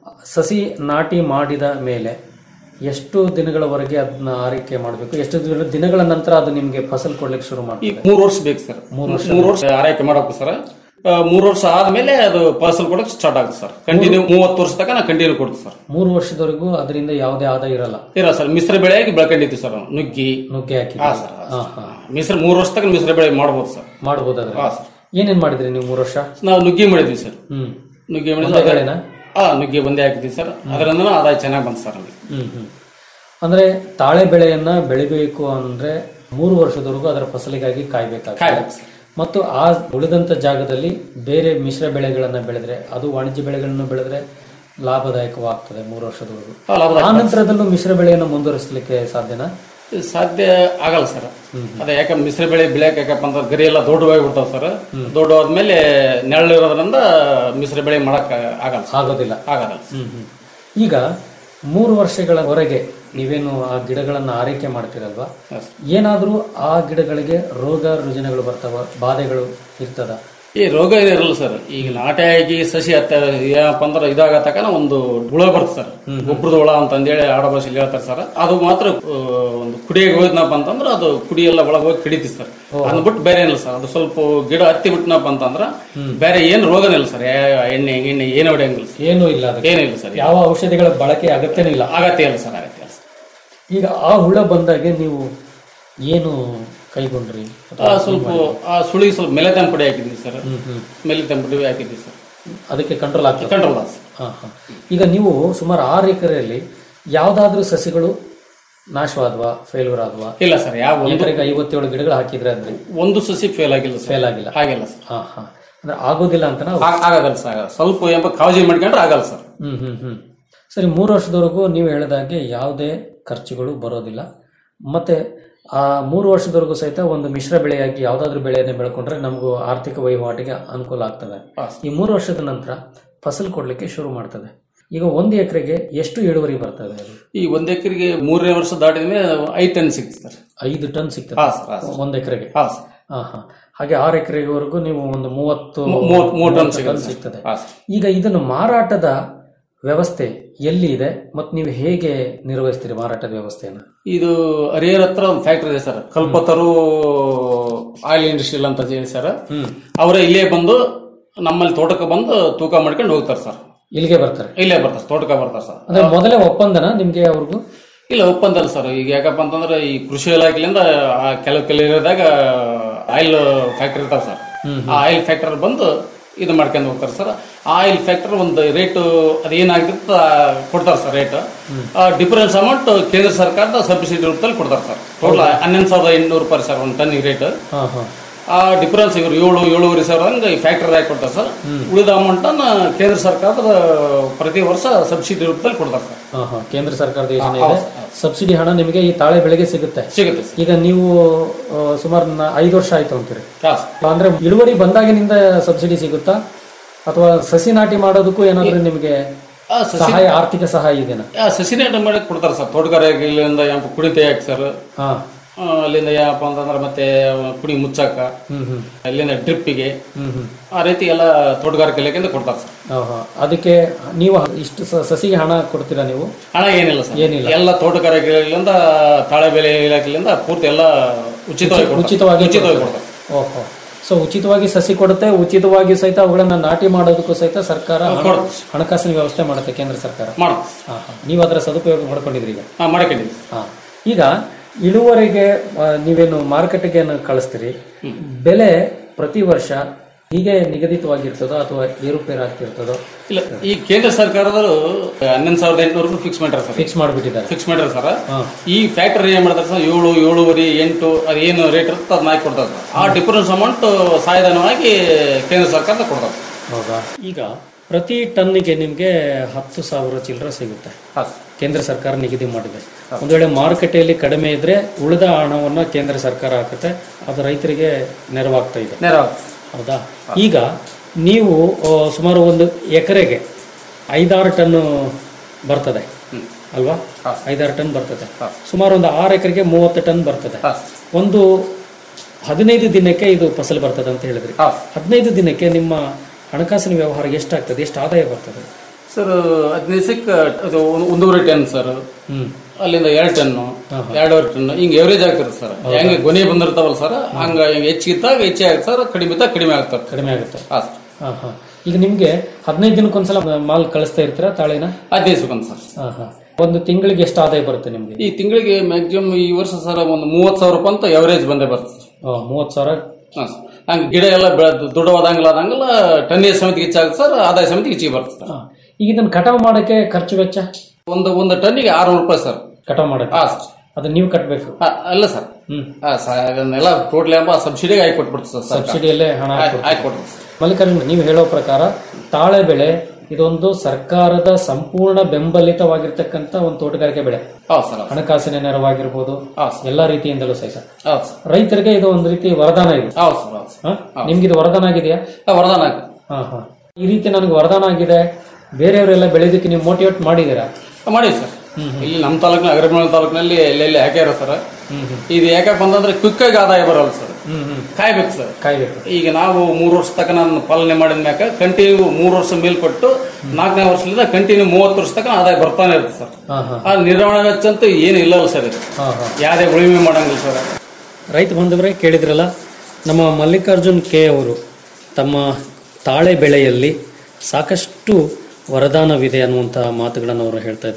ಸಸಿ ನಾಟಿ ಮಾಡಿದ ಮೇಲೆ ಎಷ್ಟು ದಿನಗಳವರೆಗೆ ಅದನ್ನ ಆರೈಕೆ ಮಾಡಬೇಕು ಎಷ್ಟು ದಿನ- ದಿನಗಳ ನಂತರ ಅದು ನಿಮ್ಗೆ ಫಸಲ್ ಕೊಡ್ಲಿಕ್ಕೆ ಶುರು ಈ ಮಾಡ್ತದೆ ಮೂರು ವರ್ಷ ಬೇಕು ಸರ್ ಮೂರು ವರ್ಷ ಮೂರು ವರ್ಷ ಆರೈಕೆ ಮಾಡಬೇಕು ಸರ್ ಆ, ಮೂರು ವರ್ಷ ಆದ್ಮೇಲೆ ಅದು ಫಸಲ್ ಕೊಡಕ್ಕೆ ಸ್ಟಾರ್ಟ್ ಆಗುತ್ತೆ ಸರ್ ಕಂಟಿನ್ಯೂ ಮೂವತ್ತು ವರ್ಷ ತನಕ ನಾ ಕಂಟಿನ್ಯೂ ಕೊಡ್ತೀವಿ ಸರ್ ಮೂರು ವರ್ಷದವರೆಗೂ ಅದರಿಂದ ಯಾವುದೇ ಆದಾಯ ಇರಲ್ಲ ಇರ ಸರ್ ಮಿಶ್ರ ಬೆಳೆಯಾಗಿ ಬೆಳ್ಕೊಂಡಿದ್ದೀವಿ ಸರ್ ನಾವು. ನುಗ್ಗಿ ನುಗ್ಗೆ ಹಾಕಿ ಹಾ ಸರ್ ಹಾ ಹಾ ಮಿಶ್ರ ಮೂರು ವರ್ಷ ತನಕ ಮಿಶ್ರ ಬೆಳೆ ಮಾಡ್ಬೋದು ಸರ್ ಮಾಡ್ಬೋದಾದ್ರೆ ಹಾ ಸರ್ ಏನೇನ್ ಮಾಡಿದ್ರಿ ನೀವು ಮೂರು ವರ್ಷ ನಾವು ನುಗ್ಗಿ ಮಾಡಿದ್ವಿ ಸರ್ ಹ್ಮ್ ನುಗ್ಗಿ ಒಂದೇ ಮಾಡಿದ್ವಿ ಬೆಳೆನಾ? ಹಾ ನುಗ್ಗಿ ಒಂದೇ ಹಾಕಿದ್ವಿ ಸರ್ ಅದರಿಂದ ಆದಾಯ ಚೆನ್ನಾಗಿ ಬಂತು ಸರ್ ನಮಗೆ ಹ್ಮ್ ಹ್ಮ್ ಅಂದ್ರೆ ತಾಳೆ ಬೆಳೆಯನ್ನ ಬೆಳಿಬೇಕು ಅಂದ್ರೆ ಮೂರು ವರ್ಷದವರೆಗೂ ಅದರ ಫಸಲಿಗಾಗಿ ಕಾಯ್ಬೇಕಾಗ್ತದೆ ಕಾಯ್ಬೇಕು ಸರ್. ಮತ್ತು ಆ ಉಳಿದಂತ ಜಾಗದಲ್ಲಿ ಬೇರೆ ಮಿಶ್ರ ಬೆಳೆಗಳನ್ನ ಬೆಳೆದ್ರೆ ಅದು ವಾಣಿಜ್ಯ ಬೆಳೆಗಳನ್ನು ಬೆಳೆದ್ರೆ ಲಾಭದಾಯಕವಾಗ್ತದೆ ಮೂರು ವರ್ಷದವರೆಗೂ ಹಾ, ಲಾಭದಾಯಕ ಆ ನಂತರದಲ್ಲೂ ಮಿಶ್ರ ಬೆಳೆಯನ್ನು ಮುಂದುವರಿಸಲಿಕ್ಕೆ ಸಾಧ್ಯನಾ ಇದು ಸಾಧ್ಯ ಆಗಲ್ಲ ಸರ್ ಅದೇ ಯಾಕಂದ್ರೆ ಮಿಶ್ರ ಬೆಳೆ ಬೆಳೆಯಕ್ಕೆ ಯಾಕಪ್ಪ ಅಂದ್ರೆ ಗರಿ ಎಲ್ಲ ದೊಡ್ಡವಾಗಿ ಬಿಡ್ತಾವ ಸರ್ ದೊಡ್ಡವಾದ್ಮೇಲೆ ನೆರಳಿರೋದ್ರಿಂದ ಮಿಶ್ರ ಬೆಳೆ ಮಾಡಕ್ ಆಗಲ್ಲ ಸರ್. ಆಗೋದಿಲ್ಲ ಆಗಲ್ಲ ಹ್ಮ್ ಹ್ಮ್. ಈಗ ಮೂರು ವರ್ಷಗಳವರೆಗೆ ನೀವೇನು ಆ ಗಿಡಗಳನ್ನ ಆರೈಕೆ ಮಾಡ್ತೀರಲ್ವಾ ಏನಾದ್ರೂ ಆ ಗಿಡಗಳಿಗೆ ರೋಗ ರುಜಿನಗಳು ಬರ್ತಾವ ಬಾಧೆಗಳು ಇರ್ತದ ಈ ರೋಗ ಏನಿರಲ್ಲ ಸರ್ ಈಗ ನಾಟಿ ಆಗಿ ಸಸಿ ಹತ್ತ ಏನಪ್ಪ ಅಂದ್ರೆ ಇದಾಗ ತಕನ ಒಂದು ಹುಳ ಬರುತ್ತೆ ಸರ್ ಗೊಬ್ಬರದ ಹುಳ ಅಂತ ಅಂದೇಳಿ ಆಡ ಭಾಷೆಯಲ್ಲಿ ಹೇಳ್ತಾರೆ ಸರ್ ಅದು ಮಾತ್ರ ಆ, ಒಂದು ಕುಡಿಯಾಗಿ ಹೋದ್ನಪ್ಪ ಅಂತಂದ್ರೆ ಅದು ಕುಡಿ ಎಲ್ಲ ಒಳಗೆ ಹೋಗಿ ಕಡಿತಿ ಸರ್ ಅದನ್ನ ಬಿಟ್ಟು ಬೇರೆ ಏನಿಲ್ಲ ಸರ್ ಅದು ಸ್ವಲ್ಪ ಗಿಡ ಹತ್ತಿ ಬಿಟ್ನಪ್ಪ ಅಂತಂದ್ರ ಬೇರೆ ಏನು ರೋಗನೇ ಇಲ್ಲ ಸರ್ ಎಣ್ಣೆ ಗಿಣ್ಣೆ ಏನು ಹೊಡೆಯಂಗಿಲ್ಲ ಸರ್ ಏನೂ ಇಲ್ಲ ಅದಕ್ಕೆ ಏನಿಲ್ಲ ಸರ್ ಯಾವ ಔಷಧಿಗಳ ಬಳಕೆ ಅಗತ್ಯನೂ ಇಲ್ಲ ಆಗತ್ತೆ ಇಲ್ಲ ಸರ್ ಆಗತ್ತೆ ಇಲ್ಲ. ಈಗ ಆ ಹುಳ ಬಂದಾಗೆ ನೀವು ಏನು ಕೈಗೊಂಡ್ರಿ ಆ, ಸ್ವಲ್ಪ ಆ ಸುಳಿ ಸ್ವಲ್ಪ ಮೆಲೆತನ ಪುಡಿ ಹಾಕಿದ್ವಿ ಸರ್ ಮೆಲೆತನ ಪುಡಿ ಹಾಕಿದ್ವಿ ಸರ್ ಅದಕ್ಕೆ ಕಂಟ್ರೋಲ್ ಆಗ್ತದೆ ಕಂಟ್ರೋಲ್ ಹಾ, ಹಾ. ಈಗ ನೀವು ಸುಮಾರು ಆರು ಎಕರೆಯಲ್ಲಿ ಯಾವ್ದಾದ್ರೂ ಸಸಿಗಳು ನಾಶವಾದ್ವಾ ಫೇಲ್ಯೂರ್ ಆದ್ವಾ ಇಲ್ಲ ಸರ್ ಯಾವ ಒಂದು ಎಕರೆಗೆ ಐವತ್ತೇಳು ಗಿಡಗಳು ಹಾಕಿದ್ರೆ ಅಂದ್ರೆ ಒಂದು ಸಸಿ ಫೇಲ್ ಆಗಿಲ್ಲ ಸರ್ ಫೇಲ್ ಆಗಿಲ್ಲ ಆಗಿಲ್ಲ ಸರ್ ಹಾ ಹಾ ಅಂದ್ರೆ ಆಗೋದಿಲ್ಲ ಅಂತ ನಾವು ಆ- ಆಗಲ್ಲ ಸರ್ ಆಗಲ್ಲ. ಸ್ವಲ್ಪ ಎಂಬ ಕಾಳಜಿ ಮಾಡ್ಕೊಂಡ್ರೆ ಆಗಲ್ಲ ಸರ್ ಹ್ಮ್ ಹ್ಮ್ ಹ್ಮ್ ಸರಿ ಮೂರು ವರ್ಷದವರೆಗೂ ನೀವು ಹೇಳಿದಾಗೆ ಯಾವುದೇ ಖರ್ಚುಗಳು ಬರೋದಿಲ್ಲ ಮತ್ತೆ ಆ ಮೂರು ವರ್ಷದವರೆಗೂ ಸಹಿತ ಒಂದು ಮಿಶ್ರ ಬೆಳೆಯಾಗಿ ಯಾವ್ದಾದ್ರು ಬೆಳೆಯನ್ನೇ ಬೆಳ್ಕೊಂಡ್ರೆ ನಮಗೂ ಆರ್ಥಿಕ ವಹಿವಾಟಿಗೆ ಅನುಕೂಲ ಆಗ್ತದೆ ಈ ಮೂರು ವರ್ಷದ ನಂತರ ಫಸಲು ಕೊಡ್ಲಿಕ್ಕೆ ಶುರು ಮಾಡ್ತದೆ ಈಗ ಒಂದು ಎಕರೆಗೆ ಎಷ್ಟು ಇಳುವರಿ ಬರ್ತದೆ ಅದು? ಈ ಒಂದ್ ಎಕರೆಗೆ ಮೂರನೇ ವರ್ಷ ದಾಟಿದ ಮೇಲೆ ಐದು ಟನ್ ಸಿಕ್ತು ಸರ್ ಐದು ಟನ್ ಸಿಗ್ತದೆ ಹಾ ಸರ್, ಹಾ ಸರ್. ಒಂದು ಎಕರೆಗೆ ಹಾ ಸರ್. ಹಾ ಹಾ ಹಾಗೆ ಆರು ಎಕರೆವರೆಗೂ ನೀವು ಒಂದು ಮೂವತ್ತು ಮೂ- ಮೂವತ್ತು- ಮೂವತ್ತು ಟನ್ ಮೂವತ್ತು ಸಿಗುತ್ತೆ ಸರ್. ಸಿಗ್ತದೆ ಹಾ ಸರ್. ಈಗ ಇದನ್ನು ಮಾರಾಟದ ವ್ಯವಸ್ಥೆ ಎಲ್ಲಿ ಇದೆ ಮತ್ತು ನೀವು ಹೇಗೆ ನಿರ್ವಹಿಸ್ತೀರಿ ಮಾರಾಟದ ವ್ಯವಸ್ಥೆಯನ್ನು ಇದು ಹರಿಹರ ಹತ್ರ ಒಂದು ಫ್ಯಾಕ್ಟ್ರಿ ಇದೆ ಸರ್ ಕಲ್ಪತರು ಆಯಿಲ್ ಇಂಡಸ್ಟ್ರಿಯಲ್ ಅಂತ ಇದೆ ಸರ್ ಅವರೇ ಇಲ್ಲೇ ಬಂದು ನಮ್ಮಲ್ಲಿ ತೋಟಕ್ಕೆ ಬಂದು ತೂಕ ಮಾಡ್ಕೊಂಡು ಹೋಗ್ತಾರೆ ಸರ್ ಇಲ್ಲಿಗೆ ಬರ್ತಾರೆ ಇಲ್ಲೇ ಬರ್ತಾರೆ ತೋಟಕ್ಕೆ ಬರ್ತಾರೆ ಸರ್ ಅಂದ್ರೆ ಮೊದಲೇ ಒಪ್ಪಂದನ ನಿಮ್ಗೆ ಅವ್ರಿಗೂ ಇಲ್ಲ ಒಪ್ಪಂದ ಅಲ್ಲ ಸರ್ ಈಗ ಯಾಕಪ್ಪ ಅಂತಂದ್ರೆ ಈ ಕೃಷಿ ಇಲಾಖೆಯಿಂದ ಆ ಕೆಲವು ಕೆಲವು ಏರಿಯಾದಾಗ ಆಯಿಲ್ ಫ್ಯಾಕ್ಟ್ರಿ ಇರ್ತಾವ ಸರ್ ಆ ಆಯಿಲ್ ಫ್ಯಾಕ್ಟರ್ ಬಂದು ಇದು ಮಾಡ್ಕೊಂಡು ಹೋಗ್ತಾರೆ ಸರ್ ಆ ಆಯಿಲ್ ಫ್ಯಾಕ್ಟರ್ ಒಂದು ರೇಟ್ ಅದೇನಾಗಿರುತ್ತೆ ಕೊಡ್ತಾರೆ ಸರ್ ರೇಟ್ ಡಿಫರೆನ್ಸ್ ಅಮೌಂಟ್ ಕೇಂದ್ರ ಸರ್ಕಾರದ ಸಬ್ಸಿಡಿ ರೂಪದಲ್ಲಿ ಕೊಡ್ತಾರೆ ಸರ್ ಟೋಟಲ್ ಹನ್ನೊಂದು ಸಾವಿರದ ಎಂಟುನೂರು ರೂಪಾಯಿ ಸರ್ ಒಂದು ಟನ್ನಿಗೆ ರೇಟ್ ಹಾ ಹಾ ಆ ಡಿಫರೆನ್ಸ್ ಇವರು ಏಳು ಏಳುವರೆ ಸಾವಿರ ಹಂಗೆ ಈ ಫ್ಯಾಕ್ಟರಿ ಕೊಡ್ತಾರೆ ಸರ್ ಉಳಿದ ಅಮೌಂಟನ್ನು ಕೇಂದ್ರ ಸರ್ಕಾರದ ಪ್ರತಿ ವರ್ಷ ಸಬ್ಸಿಡಿ ರೂಪದಲ್ಲಿ ಕೊಡ್ತಾರೆ ಸರ್ ಹಾ ಹಾ ಕೇಂದ್ರ ಸರ್ಕಾರದ ಯೋಜನೆ ಹಾ, ಇದೆ ಸಬ್ಸಿಡಿ ಹಣ ನಿಮಗೆ ಈ ತಾಳೆ ಬೆಳೆಗೆ ಸಿಗುತ್ತೆ ಸಿಗುತ್ತೆ ಈಗ ನೀವು ಆ, ಸುಮಾರು ನ- ಐದು ವರ್ಷ ಆಯ್ತು ಅಂತೀರಿ ಹಾ ಅಂದ್ರೆ ಇಳುವರಿ ಬಂದಾಗಿನಿಂದ ಸಬ್ಸಿಡಿ ಸಿಗುತ್ತಾ ಅಥವಾ ಸಸಿ ನಾಟಿ ಮಾಡೋದಕ್ಕೂ ಏನಾದ್ರೂ ನಿಮಗೆ ಆ, ಸಸಿ- ಸಹಾಯ ಆರ್ಥಿಕ ಸಹಾಯ ಇದೆನಾ ಆ, ಸಸಿನೇಟ ಮಾಡಕ್ ಕೊಡ್ತಾರೆ ಸರ್ ತೋಟಗಾರಿಕೆಯಿಂದ ಏನಪ್ಪ ಕುಡಿ ತೆಗಿಯಕ್ಕೆ ಸರ್ ಹಾ ಆ, ಅಲ್ಲಿಂದ ಏನಪ್ಪ ಅಂತಂದ್ರೆ ಮತ್ತೆ ಕುಡಿ ಮುಚ್ಚಾಕ ಹ್ಮ್ ಹ್ಮ್ ಅಲ್ಲಿಂದ ಡ್ರಿಪ್ಪಿಗೆ ಹ್ಮ್ ಹ್ಮ್ ಆ ರೀತಿ ಎಲ್ಲ ತೋಟಗಾರಿಕೆ ಇಲಾಖೆಯಿಂದ ಕೊಡ್ತಾರೆ ಸರ್ ಹಾ, ಹಾ. ಅದಕ್ಕೆ ನೀವು ಇಷ್ಟು ಸ- ಸಸಿಗೆ ಹಣ ಕೊಡ್ತೀರಾ ನೀವು ಹಣ ಏನಿಲ್ಲ ಸರ್ ಏನಿಲ್ಲ. ಎಲ್ಲ ತೋಟಗಾರಿಕೆ ಇಲಾಖೆಯಿಂದ ತಾಳೆ ಬೆಲೆ ಇಲಾಖೆಯಿಂದ ಪೂರ್ತಿ ಎಲ್ಲ ಉಚಿತವಾಗಿ ಕೊಡ್ತಾರೆ. ಉಚಿತವಾಗಿ ಉಚಿತವಾಗಿ ಕೊಡ್ತಾರೆ. ಕೊಡ್ತಾರೆ ಓಹೋ ಸೊ ಉಚಿತವಾಗಿ ಸಸಿ ಕೊಡುತ್ತೆ ಉಚಿತವಾಗಿ ಸಹಿತ ಅವುಗಳನ್ನ ನಾಟಿ ಮಾಡೋದಕ್ಕೂ ಸಹಿತ ಸರ್ಕಾರ ಹಣ- ಕೊಡುತ್ತೆ. ಹಣಕಾಸಿನ ವ್ಯವಸ್ಥೆ ಮಾಡುತ್ತೆ ಕೇಂದ್ರ ಸರ್ಕಾರ ಮಾಡುತ್ತೆ ಹಾ, ಹಾ. ನೀವು ಅದರ ಸದುಪಯೋಗ ಮಾಡ್ಕೊಂಡಿದ್ರಿ ಈಗ ಹಾ ಮಾಡ್ಕೊಂಡಿದ್ದೀವಿ ಹಾ. ಈಗ ಇಳುವರೆಗೆ ಆ, ನೀವೇನು ಮಾರುಕಟ್ಟೆಗೆ ಕಳಿಸ್ತೀರಿ ಬೆಲೆ ಪ್ರತಿ ವರ್ಷ ಹೀಗೆ ನಿಗದಿತವಾಗಿರ್ತದೋ ಅಥವಾ ಏರುಪೇರು ಆಗ್ತಿರ್ತದೋ ಇಲ್ಲ ಈ ಕೇಂದ್ರ ಸರ್ಕಾರದವರು ಹನ್ನೊಂದು ಸಾವಿರದ ಎಂಟುನೂರು ಫಿಕ್ಸ್ ಮಾಡ್ಯಾರ ಸರ್ ಫಿಕ್ಸ್ ಮಾಡಿಬಿಟ್ಟಿದ್ದಾರೆ ಫಿಕ್ಸ್ ಮಾಡ್ಯಾರ ಸರ್ ಈ ಫ್ಯಾಕ್ಟರಿ ಏನ್ ಮಾಡ್ತಾರೆ ಸರ್ ಏಳು ಏಳುವರೆ ಎಂಟು ಅದು ಏನು ರೇಟ್ ಇರುತ್ತೆ ಅದನ್ನ ಹಾಕಿ ಕೊಡ್ತಾರೆ ಸರ್ ಆ ಡಿಫರೆನ್ಸ್ ಅಮೌಂಟ್ ಸಹಾಯಧನವಾಗಿ ಕೇಂದ್ರ ಸರ್ಕಾರ ಕೊಡ್ತಾರೆ ಸರ್. ಹೌದಾ ಈಗ ಪ್ರತಿ ಟನ್ನಿಗೆ ನಿಮಗೆ ಹತ್ತು ಸಾವಿರ ಚಿಲ್ಲರೆ ಸಿಗುತ್ತೆ ಕೇಂದ್ರ ಸರ್ಕಾರ ನಿಗದಿ ಮಾಡಿದೆ ಒಂದು ವೇಳೆ ಮಾರುಕಟ್ಟೆಯಲ್ಲಿ ಕಡಿಮೆ ಇದ್ರೆ ಉಳಿದ ಹಣವನ್ನು ಕೇಂದ್ರ ಸರ್ಕಾರ ಹಾಕುತ್ತೆ ಅದು ರೈತರಿಗೆ ನೆರವಾಗ್ತಾ ಇದೆ ನೆರವಾಗ್ತದೆ. ಹೌದಾ ಈಗ ನೀವು ಆ, ಸುಮಾರು ಒಂದು ಎಕರೆಗೆ ಐದಾರು ಟನ್ನು ಬರ್ತದೆ ಅಲ್ವಾ ಐದಾರು ಟನ್ ಬರ್ತದೆ ಸುಮಾರು ಒಂದು ಆರು ಎಕರೆಗೆ ಮೂವತ್ತು ಟನ್ ಬರ್ತದೆ ಒಂದು ಹದಿನೈದು ದಿನಕ್ಕೆ ಇದು ಫಸಲು ಬರ್ತದೆ ಅಂತ ಹೇಳಿದ್ರಿ ಹದಿನೈದು ದಿನಕ್ಕೆ ನಿಮ್ಮ ಹಣಕಾಸಿನ ವ್ಯವಹಾರ ಎಷ್ಟಾಗ್ತದೆ ಎಷ್ಟು ಆದಾಯ ಬರ್ತದೆ ಸರ್ ಹದಿನೈದು ಸಿಕ್ಕ ಅದು ಒಂದು- ಒಂದೂವರೆ ಟನ್ ಸರ್ ಅಲ್ಲಿಂದ ಎರಡು ಟನ್ನು ಎರಡೂವರೆ ಟನ್ ಹಿಂಗೆ ಎವರೇಜ್ ಆಗ್ತಿರುತ್ತೆ ಸರ್ ಹೆಂಗೆ ಗೊನೆ ಬಂದಿರ್ತಾವಲ್ಲ ಸರ್ ಹಂಗ ಹಿಂಗೆ ಹೆಚ್ಚಿದ್ದಾಗ ಹೆಚ್ಚೆ ಆಗುತ್ತೆ ಸರ್ ಕಡಿಮೆ ಇದ್ದಾಗ ಕಡಿಮೆ ಆಗ್ತದೆ ಕಡಿಮೆ ಆಗುತ್ತೆ ಹಾಂ ಸರ್ ಹಾ ಹಾ ಈಗ ನಿಮ್ಗೆ ಹದಿನೈದು ದಿನಕ್ಕೊಂದ್ಸಲ ಮಾಲ್ ಕಳಿಸ್ತಾ ಇರ್ತೀರಾ ತಾಳಿನ ಹದಿನೈದು ಸಿಕ್ಕಂತ ಸರ್ ಹಾ ಹಾ ಒಂದು ತಿಂಗಳಿಗೆ ಎಷ್ಟು ಆದಾಯ ಬರುತ್ತೆ ನಿಮ್ಗೆ ಈ ತಿಂಗಳಿಗೆ ಮ್ಯಾಕ್ಸಿಮಮ್ ಈ ವರ್ಷ ಸರ್ ಒಂದು ಮೂವತ್ತು ಸಾವಿರ ರೂಪಾಯಿ ಅಂತ ಎವರೇಜ್ ಬಂದೇ ಬರ್ತದೆ ಸರ್ ಮೂವತ್ತು ಸಾವಿರ ಹಾಂ ಸರ್ ಹಂಗೆ ಗಿಡ ಎಲ್ಲ ಬೆಳೆದು ದೊಡ್ಡವಾದಂಗಿಲ್ಲ ಆದಂಗೆಲ್ಲ ಟನ್ನಿಗೆ ಸಮಿತಿ ಹೆಚ್ಚಾಗುತ್ತೆ ಸರ್ ಆದಾಯ ಸಮಿತಿ ಹೆಚ್ಚಿಗೆ ಬರ್ತದೆ ಸರ್ ಈಗ ಇದನ್ನ ಕಟಾವು ಮಾಡಕ್ಕೆ ಖರ್ಚು ವೆಚ್ಚ ಒಂದು ಒಂದು ಟನ್ನಿಗೆ ಆರುನೂರು ರೂಪಾಯಿ ಸರ್ ಕಟಾವು ಮಾಡಕ್ಕೆ ಹಾಂ ಸರ್ ಅದು ನೀವು ಕಟ್ಟಬೇಕು ಹಾ, ಅಲ್ಲ ಸರ್ ಹಾ, ಸ- ಅದನ್ನೆಲ್ಲ ಟೋಟಲ್ ಎಂಬ ಸಬ್ಸಿಡಿಗೆ ಹಾಕಿ ಕೊಟ್ಬಿಡ್ತು ಸರ್ ಸರ್ಕಾರ. ಸಬ್ಸಿಡಿಯಲ್ಲೇ ಹಣ ಹಾಕಿ- ಹಾಕ್ಕೊಡ್ತಾರೆ. ಹಾಕಿ ಕೊಡ್ತು ಸರ್. ಮಲ್ಲಿಕಾರ್ಜುನ ನೀವು ಹೇಳೋ ಪ್ರಕಾರ ತಾಳೆ ಬೆಳೆ ಇದೊಂದು ಸರ್ಕಾರದ ಸಂಪೂರ್ಣ ಬೆಂಬಲಿತವಾಗಿರ್ತಕ್ಕಂಥ ಒಂದು ತೋಟಗಾರಿಕೆ ಬೆಳೆ ಹೌದು ಸರ್ ಹೌದು. ಹಣಕಾಸಿನ ನೆರವಾಗಿರ್ಬೋದು ಎಲ್ಲಾ ರೀತಿಯಿಂದಲೂ ಸಹಿತ ಹೌದು ಸರ್ ರೈತರಿಗೆ ಇದು ಒಂದು ರೀತಿ ವರದಾನ ಇದು ಹೌದು ಸರ್ ಹೌದು ಸರ್ ಹಾ? ನಿಮ್ಗೆ ಇದು ವರದಾನ ಆಗಿದೆಯಾ ಹಾ, ವರದಾನ ಆಗಿದೆ. ಹಾ ಹಾ ಈ ರೀತಿ ನನಗೆ ವರದಾನ ಆಗಿದೆ ಬೇರೆಯವರೆಲ್ಲ ಬೆಳೆದಕ್ಕೆ ನೀವು ಮೋಟಿವೇಟ್ ಮಾಡಿದ್ದೀರಾ ಹಾ, ಮಾಡಿವಿ ಸರ್ ಇಲ್ಲಿ ನಮ್ಮ ತಾಲೂಕಿನ ಅಗ್ರಮೂಲ ತಾಲೂಕಿನಲ್ಲಿ ಎಲ್ಲೆಲ್ಲಿ ಹಾಕ್ಯಾರ ಸರ್ ಇದು ಯಾಕಪ್ಪ ಅಂತಂದ್ರೆ ಕ್ವಿಕ್ ಆಗಿ ಆದಾಯ ಬರಲ್ಲ ಸರ್ ಕಾಯ್ಬೇಕು ಸರ್ ಕಾಯ್ಬೇಕು ಈಗ ನಾವು ಮೂರು ವರ್ಷ ತನಕ ನಾನು ಪಾಲನೆ ಮಾಡಿದ ಮ್ಯಾಕ ಕಂಟಿನ್ಯೂ ಮೂರು ವರ್ಷ ಮೇಲ್ಪಟ್ಟು ನಾಲ್ಕನೇ ವರ್ಷದಿಂದ ಕಂಟಿನ್ಯೂ ಮೂವತ್ತು ವರ್ಷ ತನಕ ಆದಾಯ ಬರ್ತಾನೆ ಇರುತ್ತೆ ಸರ್ ಹಾ ಹಾ ಆ ನಿರ್ವಹಣಾ ವೆಚ್ಚ ಅಂತೂ ಏನು ಇಲ್ಲಲ್ಲ ಸರ್ ಇದು ಹಾ ಹಾ ಯಾವುದೇ ಉಳಿಮೆ ಮಾಡಂಗಿಲ್ಲ ಸರ್ ರೈತ ಬಂಧುವರೇ ಕೇಳಿದ್ರಲ್ಲ ನಮ್ಮ ಮಲ್ಲಿಕಾರ್ಜುನ್ ಕೆ ಅವರು ತಮ್ಮ ತಾಳೆ ಬೆಳೆಯಲ್ಲಿ ಸಾಕಷ್ಟು ವರದಾನವಿದೆ ಅನ್ನುವಂಥ ಮಾತುಗಳನ್ನು ಅವರು ಹೇಳ್ತಾ ಇದ್ದಾರೆ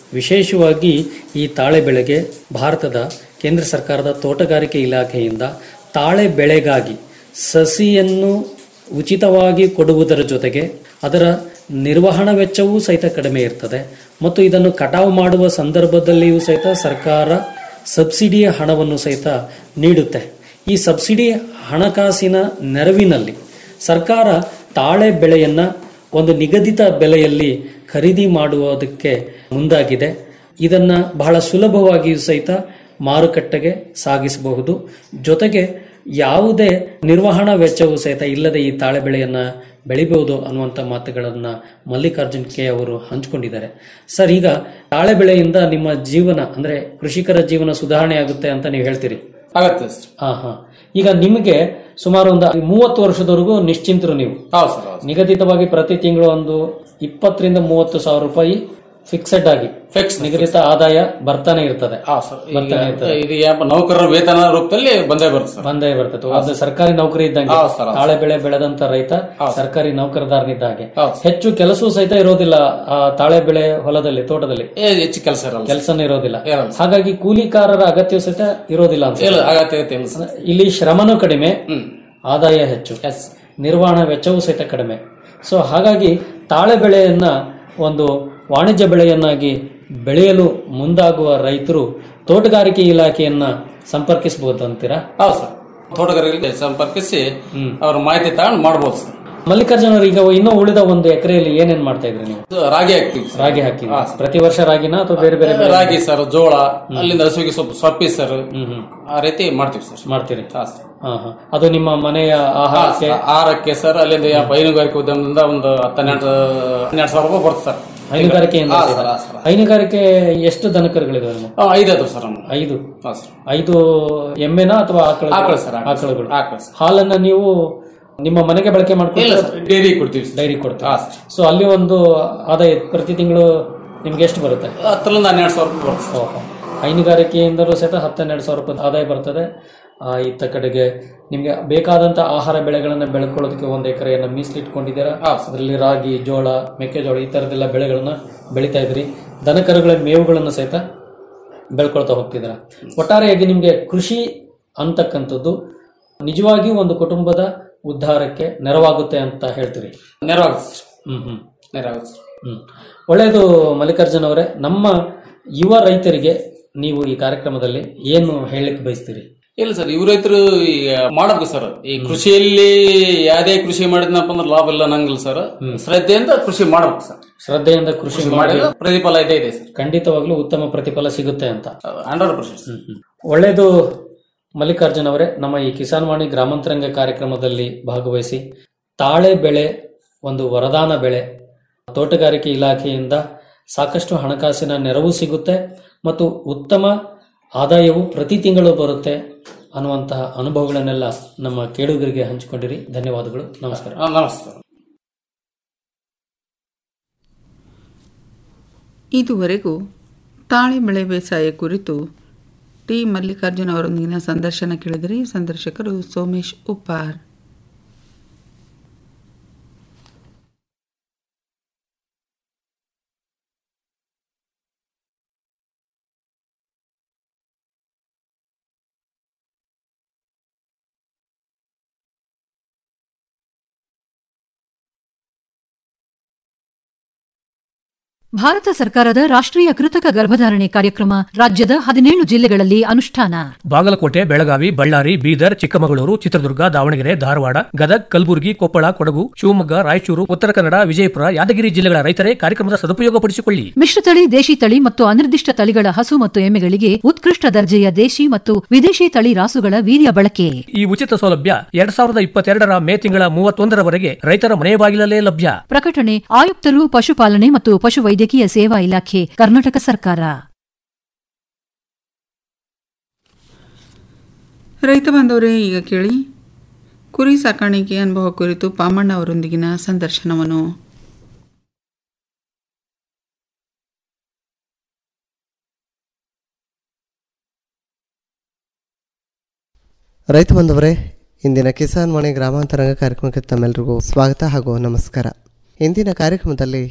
ವಿಶೇಷವಾಗಿ ಈ ತಾಳೆ ಬೆಳೆಗೆ ಭಾರತದ ಕೇಂದ್ರ ಸರ್ಕಾರದ ತೋಟಗಾರಿಕೆ ಇಲಾಖೆಯಿಂದ ತಾಳೆ ಬೆಳೆಗಾಗಿ ಸಸಿಯನ್ನು ಉಚಿತವಾಗಿ ಕೊಡುವುದರ ಜೊತೆಗೆ ಅದರ ನಿರ್ವಹಣಾ ವೆಚ್ಚವೂ ಸಹಿತ ಕಡಿಮೆ ಇರ್ತದೆ ಮತ್ತು ಇದನ್ನು ಕಟಾವು ಮಾಡುವ ಸಂದರ್ಭದಲ್ಲಿಯೂ ಸಹಿತ ಸರ್ಕಾರ ಸಬ್ಸಿಡಿಯ ಹಣವನ್ನು ಸಹಿತ ನೀಡುತ್ತೆ ಈ ಸಬ್ಸಿಡಿ ಹಣಕಾಸಿನ ನೆರವಿನಲ್ಲಿ ಸರ್ಕಾರ ತಾಳೆ ಬೆಳೆಯನ್ನ ಒಂದು ನಿಗದಿತ ಬೆಲೆಯಲ್ಲಿ ಖರೀದಿ ಮಾಡುವುದಕ್ಕೆ ಮುಂದಾಗಿದೆ ಇದನ್ನ ಬಹಳ ಸುಲಭವಾಗಿಯೂ ಸಹಿತ ಮಾರುಕಟ್ಟೆಗೆ ಸಾಗಿಸಬಹುದು ಜೊತೆಗೆ ಯಾವುದೇ ನಿರ್ವಹಣಾ ವೆಚ್ಚವೂ ಸಹಿತ ಇಲ್ಲದೆ ಈ ತಾಳೆ ಬೆಳೆಯನ್ನ ಬೆಳಿಬಹುದು ಅನ್ನುವಂಥ ಮಾತುಗಳನ್ನ ಮಲ್ಲಿಕಾರ್ಜುನ್ ಕೆ ಅವರು ಹಂಚಿಕೊಂಡಿದ್ದಾರೆ ಸರ್ ಈಗ ತಾಳೆ ಬೆಳೆಯಿಂದ ನಿಮ್ಮ ಜೀವನ ಅಂದ್ರೆ ಕೃಷಿಕರ ಜೀವನ ಸುಧಾರಣೆ ಆಗುತ್ತೆ ಅಂತ ನೀವು ಹೇಳ್ತೀರಿ ಆಗತ್ತೆ ಹಾ ಹಾ ಈಗ ನಿಮಗೆ ಸುಮಾರು ಒಂದು ಮೂವತ್ತು ವರ್ಷದವರೆಗೂ ನಿಶ್ಚಿಂತರು ನೀವು ಹೌದು ಸರ್ ಹೌದು ನಿಗದಿತವಾಗಿ ಪ್ರತಿ ತಿಂಗಳು ಒಂದು ಇಪ್ಪತ್ತರಿಂದ ಮೂವತ್ತು ಸಾವಿರ ರೂಪಾಯಿ ಫಿಕ್ಸೆಡ್ ಆಗಿ ಫಿಕ್ಸ್ ನಿಗದಿತ ಆದಾಯ ಬರ್ತಾನೆ ಇರ್ತದೆ ಹಾ ಸರ್ ಈಗ ಬರ್ತಾನೆ ಇರ್ತದೆ ಇದು ಏನಪ್ಪ ನೌಕರರ ವೇತನ ರೂಪದಲ್ಲಿ ಬಂದೇ ಬರುತ್ತೆ ಸರ್ ಬಂದೇ ಬರ್ತದೆ ಒಂದು ಸರ್ಕಾರಿ ನೌಕರಿ ಇದ್ದಂಗೆ ಹೌದು ಸರ್, ಹೌದು. ತಾಳೆ ಬೆಳೆ ಬೆಳೆದಂತ ರೈತ ಸರ್ಕಾರಿ ನೌಕರದಾರನಿದ್ದ ಹಾಗೆ ಹೌದು. ಹೆಚ್ಚು ಕೆಲಸವೂ ಸಹಿತ ಇರೋದಿಲ್ಲ ಆ ತಾಳೆ ಬೆಳೆ ಹೊಲದಲ್ಲಿ ತೋಟದಲ್ಲಿ ಏ, ಹೆಚ್ಚು ಕೆಲಸ ಇರಲ್ಲ ಸರ್. ಕೆಲಸನೇ ಇರೋದಿಲ್ಲ ಇರಲ್ಲ. ಹಾಗಾಗಿ ಕೂಲಿಕಾರರ ಅಗತ್ಯ ಸಹಿತ ಇರೋದಿಲ್ಲ ಅಂತ ಇಲ್ಲ ಆಗತ್ತೆ ಆಗತ್ತೆ ಇಲ್ಲ ಸರ್ ಇಲ್ಲಿ ಶ್ರಮನೂ ಕಡಿಮೆ ಹ್ಮ್ ಆದಾಯ ಹೆಚ್ಚು ಎಸ್ ನಿರ್ವಹಣಾ ವೆಚ್ಚವೂ ಸಹಿತ ಕಡಿಮೆ ಸೊ ಹಾಗಾಗಿ ತಾಳೆ ಬೆಳೆಯನ್ನ ಒಂದು ವಾಣಿಜ್ಯ ಬೆಳೆಯನ್ನಾಗಿ ಬೆಳೆಯಲು ಮುಂದಾಗುವ ರೈತರು ತೋಟಗಾರಿಕೆ ಇಲಾಖೆಯನ್ನ ಸಂಪರ್ಕಿಸಬಹುದು ಅಂತೀರಾ ಹೌದು ಸರ್ ತೋಟಗಾರರಿಗೆ ಸಂಪರ್ಕಿಸಿ ಅವ್ರ ಮಾಹಿತಿ ತಗೊಂಡು ಮಾಡ್ಬೋದು ಸರ್ ಮಲ್ಲಿಕಾರ್ಜುನ ಅವರು ಈಗ ಇನ್ನೂ ಉಳಿದ ಒಂದು ಎಕರೆಯಲ್ಲಿ ಏನೇನ್ ಮಾಡ್ತಾ ಇದ್ರಿ ನೀವು ಇದು ರಾಗಿ ಹಾಕ್ತೀವಿ ಸರ್. ರಾಗಿ ಹಾಕಿ ಹಾ, ಪ್ರತಿ ವರ್ಷ ರಾಗಿನ ಅಥವಾ ಬೇರೆ ಬೇರೆ ಬೆಳೆ? ರಾಗಿ ಸರ್ ಜೋಳ ಅಲ್ಲಿಂದ ಹಸುವಿಗೆ ಸ್ವಲ್ಪ ಸೊಪ್ಪಿ ಸರ್ ಆ ರೀತಿ ಮಾಡ್ತೀವಿ ಸರ್ ಮಾಡ್ತೀರಿ ಹಾ, ಸರ್. ಹಾ ಹಾ ಅದು ನಿಮ್ಮ ಮನೆಯ ಹಾ, ಆಹಾರಕ್ಕೆ ಸರ್. ಆಹಾರಕ್ಕೆ ಸರ್ ಅಲ್ಲಿಂದ ಯಾ- ಹೈನುಗಾರಿಕೆ ಉದ್ಯಮದಿಂದ ಒಂದು ಹತ್ತೆರಡು ಹನ್ನೆರಡು ಸಾವಿರ ರೂಪಾಯಿ ಬರುತ್ತೆ ಸರ್ ಹೈನುಗಾರಿಕೆಯಿಂದ ಹಾ, ಸಹಿತ. ಸರ್, ಹಾ, ಸರ್. ಹೈನುಗಾರಿಕೆ ಎಷ್ಟು ದನಕರುಗಳಿದಾವೆ ನಿಮ್ಮ ಹಾ, ಐದು ಅದು ಸರ್ ನಮ್ದು. ಐದು ಹಾ, ಸರ್. ಐದು ಎಮ್ಮೆನ ಅಥವಾ ಆಕಳ ಆಕಳು ಸರ್, ಆಕಳು. ಆಕಳುಗಳು ಆಕಳು ಸರ್. ಹಾಲನ್ನ ನೀವು ನಿಮ್ಮ ಮನೆಗೆ ಬಳಕೆ ಇಲ್ಲ ಮಾಡ್ಕೊಂಡು ಸರ್ ಡೈರಿ ಕೊಡ್ತೀವಿ ಸರ್. ಡೈರಿ ಕೊಡ್ತೀವಿ ಹಾ, ಸರ್. ಸೊ ಅಲ್ಲಿ ಒಂದು ಆದಾಯ ಪ್ರತಿ ತಿಂಗಳು ನಿಮ್ಗೆ ಎಷ್ಟು ಬರುತ್ತೆ ಹತ್ತರಿಂದ ಹನ್ನೆರಡು ಸಾವಿರ ರೂಪಾಯಿ ಬರುತ್ತೆ ಸರ್. ಓಹೋ. ಹೈನುಗಾರಿಕೆಯಿಂದಲೂ ಸಹಿತ ಹತ್ತೆರಡು ಸಾವಿರ ರೂಪಾಯಿ ಆದಾಯ ಬರ್ತದೆ ಆ, ಇತ್ತ ಕಡೆಗೆ ನಿಮಗೆ ಬೇಕಾದಂತ ಆಹಾರ ಬೆಳೆಗಳನ್ನು ಬೆಳ್ಕೊಳ್ಳೋದಕ್ಕೆ ಒಂದು ಎಕರೆಯನ್ನು ಮೀಸಲಿಟ್ಕೊಂಡಿದ್ದೀರಾ ಅದರಲ್ಲಿ ರಾಗಿ ಜೋಳ ಮೆಕ್ಕೆಜೋಳ ಈ ಥರದ್ದೆಲ್ಲ ಬೆಳೆಗಳನ್ನ ಬೆಳಿತಾ ಇದ್ರಿ ದನಕರುಗಳ ಮೇವುಗಳನ್ನು ಸಹಿತ ಬೆಳ್ಕೊಳ್ತಾ ಹೋಗ್ತಿದ್ದೀರಾ ಒಟ್ಟಾರೆಯಾಗಿ ನಿಮಗೆ ಕೃಷಿ ಅಂತಕ್ಕಂಥದ್ದು ನಿಜವಾಗಿಯೂ ಒಂದು ಕುಟುಂಬದ ಉದ್ಧಾರಕ್ಕೆ ನೆರವಾಗುತ್ತೆ ಅಂತ ಹೇಳ್ತೀರಿ ನೆರವಾಗುತ್ತೆ ಸರ್ ಹ್ಮ್ ಹ್ಮ್ ನೆರವಾಗುತ್ತೆ ಸರ್ ಹ್ಮ್ ಒಳ್ಳೆಯದು ಮಲ್ಲಿಕಾರ್ಜುನ್ ಅವರೇ ನಮ್ಮ ಯುವ ರೈತರಿಗೆ ನೀವು ಈ ಕಾರ್ಯಕ್ರಮದಲ್ಲಿ ಏನು ಹೇಳಲಿಕ್ಕೆ ಬಯಸ್ತೀರಿ ಇಲ್ಲ ಸರ್ ಇವ್ ರೈತರು ಈಗ ಮಾಡ್ಬೇಕು ಸರ್ ಈ ಕೃಷಿಯಲ್ಲಿ ಯಾವ್ದೇ ಕೃಷಿ ಮಾಡಿದ್ನಪ್ಪ ಅಂದ್ರೆ ಲಾಭ ಇಲ್ಲ ನಂಗಿಲ್ಲ ಸರ್ ಶ್ರದ್ಧೆಯಿಂದ ಕೃಷಿ ಮಾಡ್ಬೇಕು ಸರ್ ಶ್ರದ್ಧೆಯಿಂದ ಕೃಷಿ ಕೃಷಿ ಮಾಡಿ ಮಾಡಿದ್ರೆ ಪ್ರತಿಫಲ ಇದೆ ಇದೆ ಸರ್ ಖಂಡಿತವಾಗ್ಲೂ ಉತ್ತಮ ಪ್ರತಿಫಲ ಸಿಗುತ್ತೆ ಅಂತ ಹಂಡ್ರೆಡ್ ಪರ್ಸೆಂಟ್ ಒಳ್ಳೆಯದು ಮಲ್ಲಿಕಾರ್ಜುನ್ ಅವರೇ ನಮ್ಮ ಈ ಕಿಸಾನ್ ವಾಣಿ ಗ್ರಾಮಾಂತರಂಗ ಕಾರ್ಯಕ್ರಮದಲ್ಲಿ ಭಾಗವಹಿಸಿ ತಾಳೆ ಬೆಳೆ ಒಂದು ವರದಾನ ಬೆಳೆ ತೋಟಗಾರಿಕೆ ಇಲಾಖೆಯಿಂದ ಸಾಕಷ್ಟು ಹಣಕಾಸಿನ ನೆರವು ಸಿಗುತ್ತೆ ಮತ್ತು ಉತ್ತಮ ಆದಾಯವು ಪ್ರತಿ ತಿಂಗಳು ಬರುತ್ತೆ ಅನ್ನುವಂತಹ ಅನುಭವಗಳನ್ನೆಲ್ಲ ನಮ್ಮ ಕೇಳುಗರಿಗೆ ಹಂಚಿಕೊಂಡಿರಿ ಧನ್ಯವಾದಗಳು ನಮಸ್ಕಾರ ನಮಸ್ಕಾರ ಇದುವರೆಗೂ ತಾಳೆ ಬೆಳೆ ಬೇಸಾಯ ಕುರಿತು ಟಿ ಮಲ್ಲಿಕಾರ್ಜುನ್ ಅವರೊಂದಿಗಿನ ಸಂದರ್ಶನ ಕೇಳಿದರೆ ಸಂದರ್ಶಕರು ಸೋಮೇಶ್ ಉಪ್ಪಾರ್ ಭಾರತ ಸರ್ಕಾರದ ರಾಷ್ಟ್ರೀಯ ಕೃತಕ ಗರ್ಭಧಾರಣೆ ಕಾರ್ಯಕ್ರಮ ರಾಜ್ಯದ ಹದಿನೇಳು ಜಿಲ್ಲೆಗಳಲ್ಲಿ ಅನುಷ್ಠಾನ ಬಾಗಲಕೋಟೆ ಬೆಳಗಾವಿ ಬಳ್ಳಾರಿ ಬೀದರ್ ಚಿಕ್ಕಮಗಳೂರು ಚಿತ್ರದುರ್ಗ ದಾವಣಗೆರೆ ಧಾರವಾಡ ಗದಗ್ ಕಲಬುರಗಿ ಕೊಪ್ಪಳ ಕೊಡಗು ಶಿವಮೊಗ್ಗ ರಾಯಚೂರು ಉತ್ತರ ಕನ್ನಡ ವಿಜಯಪುರ ಯಾದಗಿರಿ ಜಿಲ್ಲೆಗಳ ರೈತರೇ ಕಾರ್ಯಕ್ರಮದ ಸದುಪಯೋಗಪಡಿಸಿಕೊಳ್ಳಿ ಮಿಶ್ರತಳಿ ದೇಶಿ ತಳಿ ಮತ್ತು ಅನಿರ್ದಿಷ್ಟ ತಳಿಗಳ ಹಸು ಮತ್ತು ಎಮ್ಮೆಗಳಿಗೆ ಉತ್ಕೃಷ್ಟ ದರ್ಜೆಯ ದೇಶಿ ಮತ್ತು ವಿದೇಶಿ ತಳಿ ರಾಸುಗಳ ವೀರ್ಯ ಬಳಕೆ ಈ ಉಚಿತ ಸೌಲಭ್ಯ ಎರಡ್ ಸಾವಿರದ ಇಪ್ಪತ್ತೆರಡರ ಮೇ ತಿಂಗಳ ಮೂವತ್ತೊಂದರವರೆಗೆ ರೈತರ ಮನೆ ಬಾಗಿಲಲ್ಲೇ ಲಭ್ಯ ಪ್ರಕಟಣೆ ಆಯುಕ್ತರು ಪಶುಪಾಲನೆ ಮತ್ತು ಪಶುವೈದ್ಯಕೀಯ ಸೇವಾ ಇಲಾಖೆ ಕರ್ನಾಟಕ ಸರ್ಕಾರ ರೈತ ಬಾಂಧವರೇ ಈಗ ಕೇಳಿ ಕುರಿ ಸಾಕಾಣಿಕೆ ಅನುಭವ ಕುರಿತು ಪಾಮಣ್ಣ ಅವರೊಂದಿಗಿನ ಸಂದರ್ಶನವನ್ನು ರೈತ ಬಂಧುವರೇ ಇಂದಿನ ಕಿಸಾನ್ ವಾಣಿ ಗ್ರಾಮಾಂತರಂಗ ಕಾರ್ಯಕ್ರಮಕ್ಕೆ ತಮ್ಮೆಲ್ಲರಿಗೂ ಸ್ವಾಗತ ಹಾಗೂ ನಮಸ್ಕಾರ ಇಂದಿನ ಕಾರ್ಯಕ್ರಮದಲ್ಲಿ